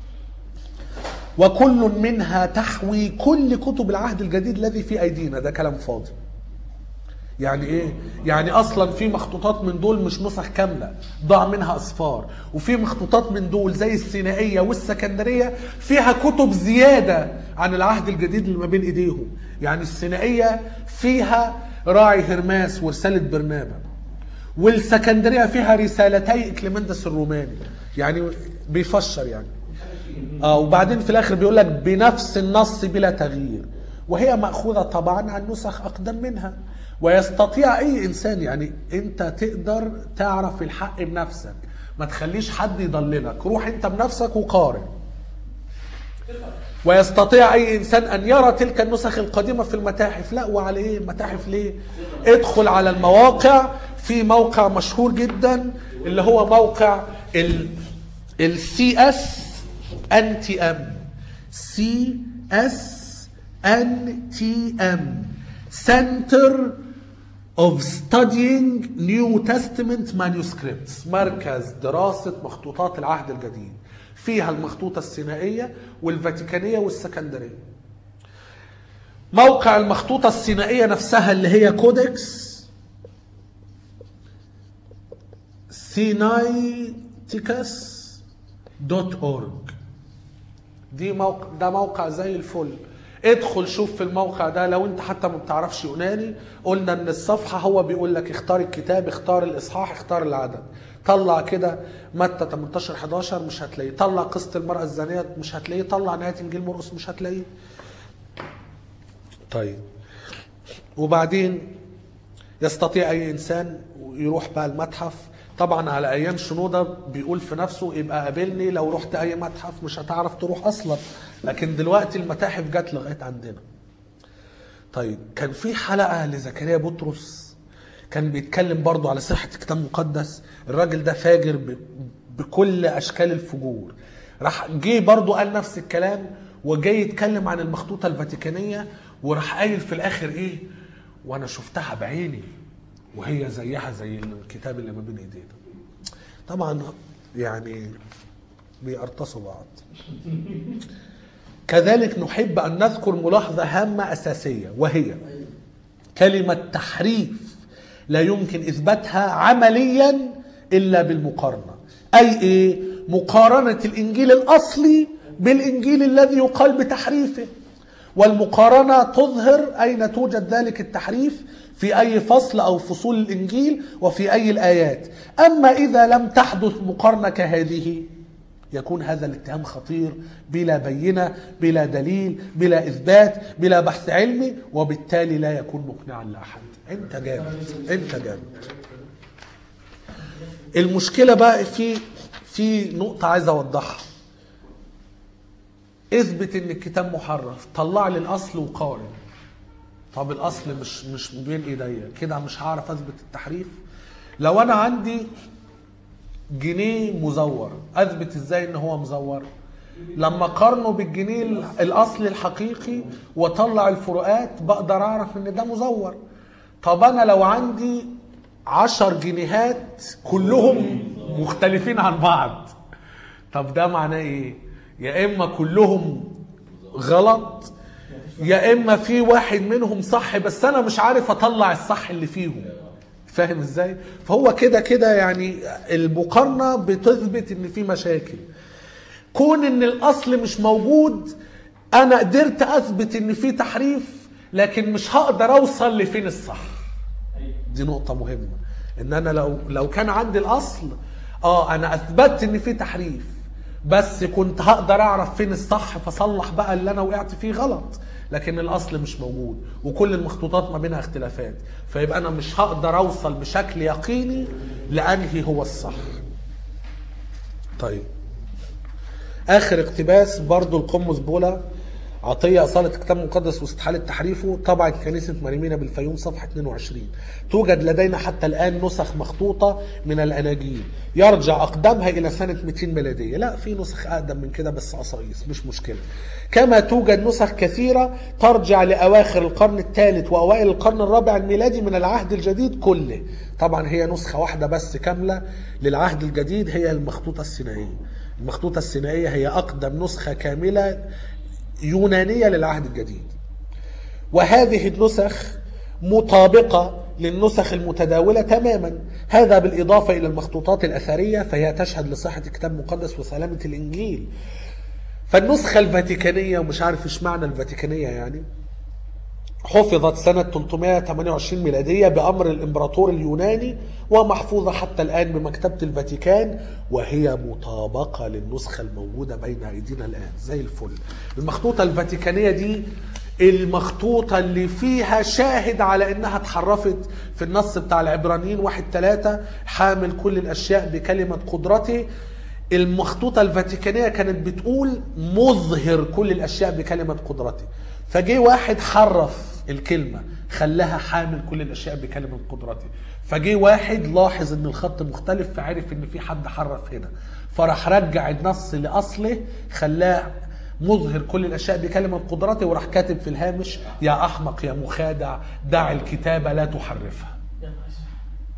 وكل منها تحوي كل كتب العهد الجديد الذي في ايدينا ده كلام فاضي يعني ايه يعني اصلا في مخطوطات من دول مش نسخ كامله ضاع منها اصفار وفي مخطوطات من دول زي السينائيه والسكندريه فيها كتب زياده عن العهد الجديد اللي ما بين ايديهم يعني السينائيه فيها راعي هرماس ورساله برنابا والسكندريه فيها رسالتي اكليمندس الروماني يعني بيفشر يعني اه وبعدين في الاخر بيقول لك بنفس النص بلا تغيير وهي ماخوذه طبعا عن نسخ اقدم منها ويستطيع اي انسان يعني انت تقدر تعرف الحق بنفسك ما تخليش حد يضللك روح انت بنفسك وقارن ويستطيع اي انسان ان يرى تلك النسخ القديمه في المتاحف لا وعلى ايه المتاحف ليه ادخل على المواقع في موقع مشهور جدا اللي هو موقع السي اس ان تي ام سي اس ان تي ام سنتر of studying New Testament manuscripts مركز دراسة مخطوطات العهد الجديد فيها المخطوطة السينائية والفاتيكانية والسكندرية موقع المخطوطة السينائية نفسها اللي هي كودكس سينايتيكس دوت اورج دي موقع ده موقع زي الفل ادخل شوف في الموقع ده لو انت حتى ما بتعرفش يوناني قلنا ان الصفحه هو بيقول لك اختار الكتاب اختار الاصحاح اختار العدد طلع كده متى 18 11 مش هتلاقيه طلع قصه المراه الزانيه مش هتلاقيه طلع نهايه انجيل مرقس مش هتلاقيه طيب وبعدين يستطيع اي انسان يروح بقى المتحف طبعا على ايام شنوده بيقول في نفسه يبقى قابلني لو رحت اي متحف مش هتعرف تروح اصلا لكن دلوقتي المتاحف جت لغايه عندنا طيب كان في حلقه لزكريا بطرس كان بيتكلم برضو على صحه الكتاب المقدس الراجل ده فاجر ب... بكل اشكال الفجور راح جه برضو قال نفس الكلام وجاي يتكلم عن المخطوطه الفاتيكانيه وراح قايل في الاخر ايه وانا شفتها بعيني وهي زيها زي الكتاب اللي ما بين ايدينا طبعا يعني بيقرطسوا بعض كذلك نحب ان نذكر ملاحظه هامه اساسيه وهي كلمه تحريف لا يمكن اثباتها عمليا الا بالمقارنه اي ايه مقارنه الانجيل الاصلي بالانجيل الذي يقال بتحريفه والمقارنه تظهر اين توجد ذلك التحريف في اي فصل او فصول الانجيل وفي اي الايات اما اذا لم تحدث مقارنه كهذه يكون هذا الاتهام خطير بلا بينه بلا دليل بلا اثبات بلا بحث علمي وبالتالي لا يكون مقنعا لاحد انت جامد انت جامد المشكله بقى في في نقطه عايز اوضحها اثبت ان الكتاب محرف طلع لي الاصل وقارن طب الاصل مش مش بين ايديا كده مش هعرف اثبت التحريف لو انا عندي جنيه مزور اثبت ازاي ان هو مزور لما قارنه بالجنيه الاصلي الحقيقي واطلع الفروقات بقدر اعرف ان ده مزور طب انا لو عندي عشر جنيهات كلهم مختلفين عن بعض طب ده معناه ايه يا اما كلهم غلط يا اما في واحد منهم صح بس انا مش عارف اطلع الصح اللي فيهم فاهم ازاي فهو كده كده يعني المقارنه بتثبت ان في مشاكل كون ان الاصل مش موجود انا قدرت اثبت ان في تحريف لكن مش هقدر اوصل لفين الصح دي نقطه مهمه ان انا لو لو كان عندي الاصل اه انا اثبتت ان في تحريف بس كنت هقدر اعرف فين الصح فصلح بقى اللي انا وقعت فيه غلط لكن الاصل مش موجود وكل المخطوطات ما بينها اختلافات فيبقى انا مش هقدر اوصل بشكل يقيني لانهي هو الصح طيب اخر اقتباس برضو القمص بولا عطية أصالة الكتاب المقدس واستحالة تحريفه طبعا كنيسة مريمينا بالفيوم صفحة 22 توجد لدينا حتى الآن نسخ مخطوطة من الأناجيل يرجع أقدمها إلى سنة 200 ميلادية لا في نسخ أقدم من كده بس قصايص مش مشكلة كما توجد نسخ كثيرة ترجع لأواخر القرن الثالث وأوائل القرن الرابع الميلادي من العهد الجديد كله طبعا هي نسخة واحدة بس كاملة للعهد الجديد هي المخطوطة السينائية المخطوطة السينائية هي أقدم نسخة كاملة يونانية للعهد الجديد وهذه النسخ مطابقة للنسخ المتداولة تماما هذا بالإضافة إلى المخطوطات الأثرية فهي تشهد لصحة الكتاب المقدس وسلامة الإنجيل فالنسخة الفاتيكانية ومش عارف إيش معنى الفاتيكانية يعني حفظت سنة 328 ميلادية بأمر الإمبراطور اليوناني ومحفوظة حتى الآن بمكتبة الفاتيكان وهي مطابقة للنسخة الموجودة بين أيدينا الآن زي الفل المخطوطة الفاتيكانية دي المخطوطة اللي فيها شاهد على انها اتحرفت في النص بتاع العبرانيين واحد ثلاثة حامل كل الاشياء بكلمة قدرته المخطوطة الفاتيكانية كانت بتقول مظهر كل الاشياء بكلمة قدرته فجه واحد حرف الكلمة خلاها حامل كل الاشياء بكلمة قدرته فجه واحد لاحظ ان الخط مختلف فعرف ان في حد حرف هنا فراح رجع النص لاصله خلاه مظهر كل الاشياء بكلمه قدرته وراح كاتب في الهامش يا احمق يا مخادع دع الكتابه لا تحرفها يا نهار أسود.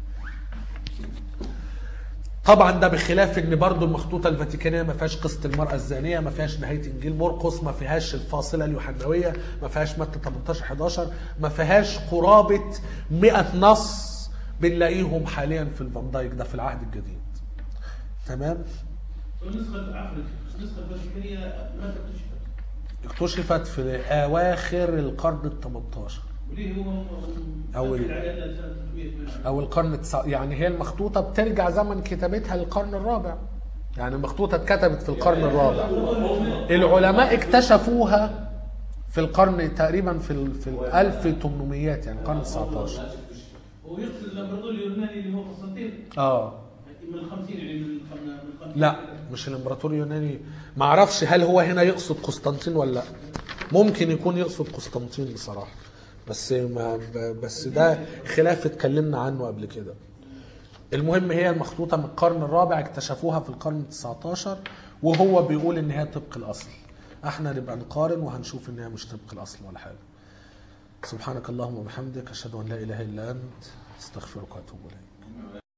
طبعا ده بخلاف ان برضو المخطوطه الفاتيكانيه ما فيهاش قصه المراه الزانيه ما فيهاش نهايه انجيل مرقس ما فيهاش الفاصله اليوحنويه ما فيهاش متى 18 11 ما فيهاش قرابه 100 نص بنلاقيهم حاليا في الفان دايك ده في العهد الجديد تمام والنسخة عفوا النسخة الفاتيكانية متى اكتشفت؟ اكتشفت في اواخر القرن ال 18 وليه هو أو ال- مؤكد على أنها سنة 300 او القرن التسع... يعني هي المخطوطه بترجع زمن كتابتها للقرن الرابع يعني المخطوطه اتكتبت في القرن الرابع العلماء اكتشفوها في القرن تقريبا في ال... في ال 1800 يعني القرن 19 هو يقصد الامبراطور اليوناني اللي هو قسطنطين اه من الخمسين يعني من القرن من القرن لا مش الامبراطور اليوناني ما اعرفش هل هو هنا يقصد قسطنطين ولا لا ممكن يكون يقصد قسطنطين بصراحه بس ما ب- بس ده خلاف اتكلمنا عنه قبل كده المهم هي المخطوطه من القرن الرابع اكتشفوها في القرن ال 19 وهو بيقول ان هي طبق الاصل احنا نبقى نقارن وهنشوف ان هي مش طبق الاصل ولا حاجه سبحانك اللهم وبحمدك اشهد ان لا اله الا انت استغفرك واتوب اليك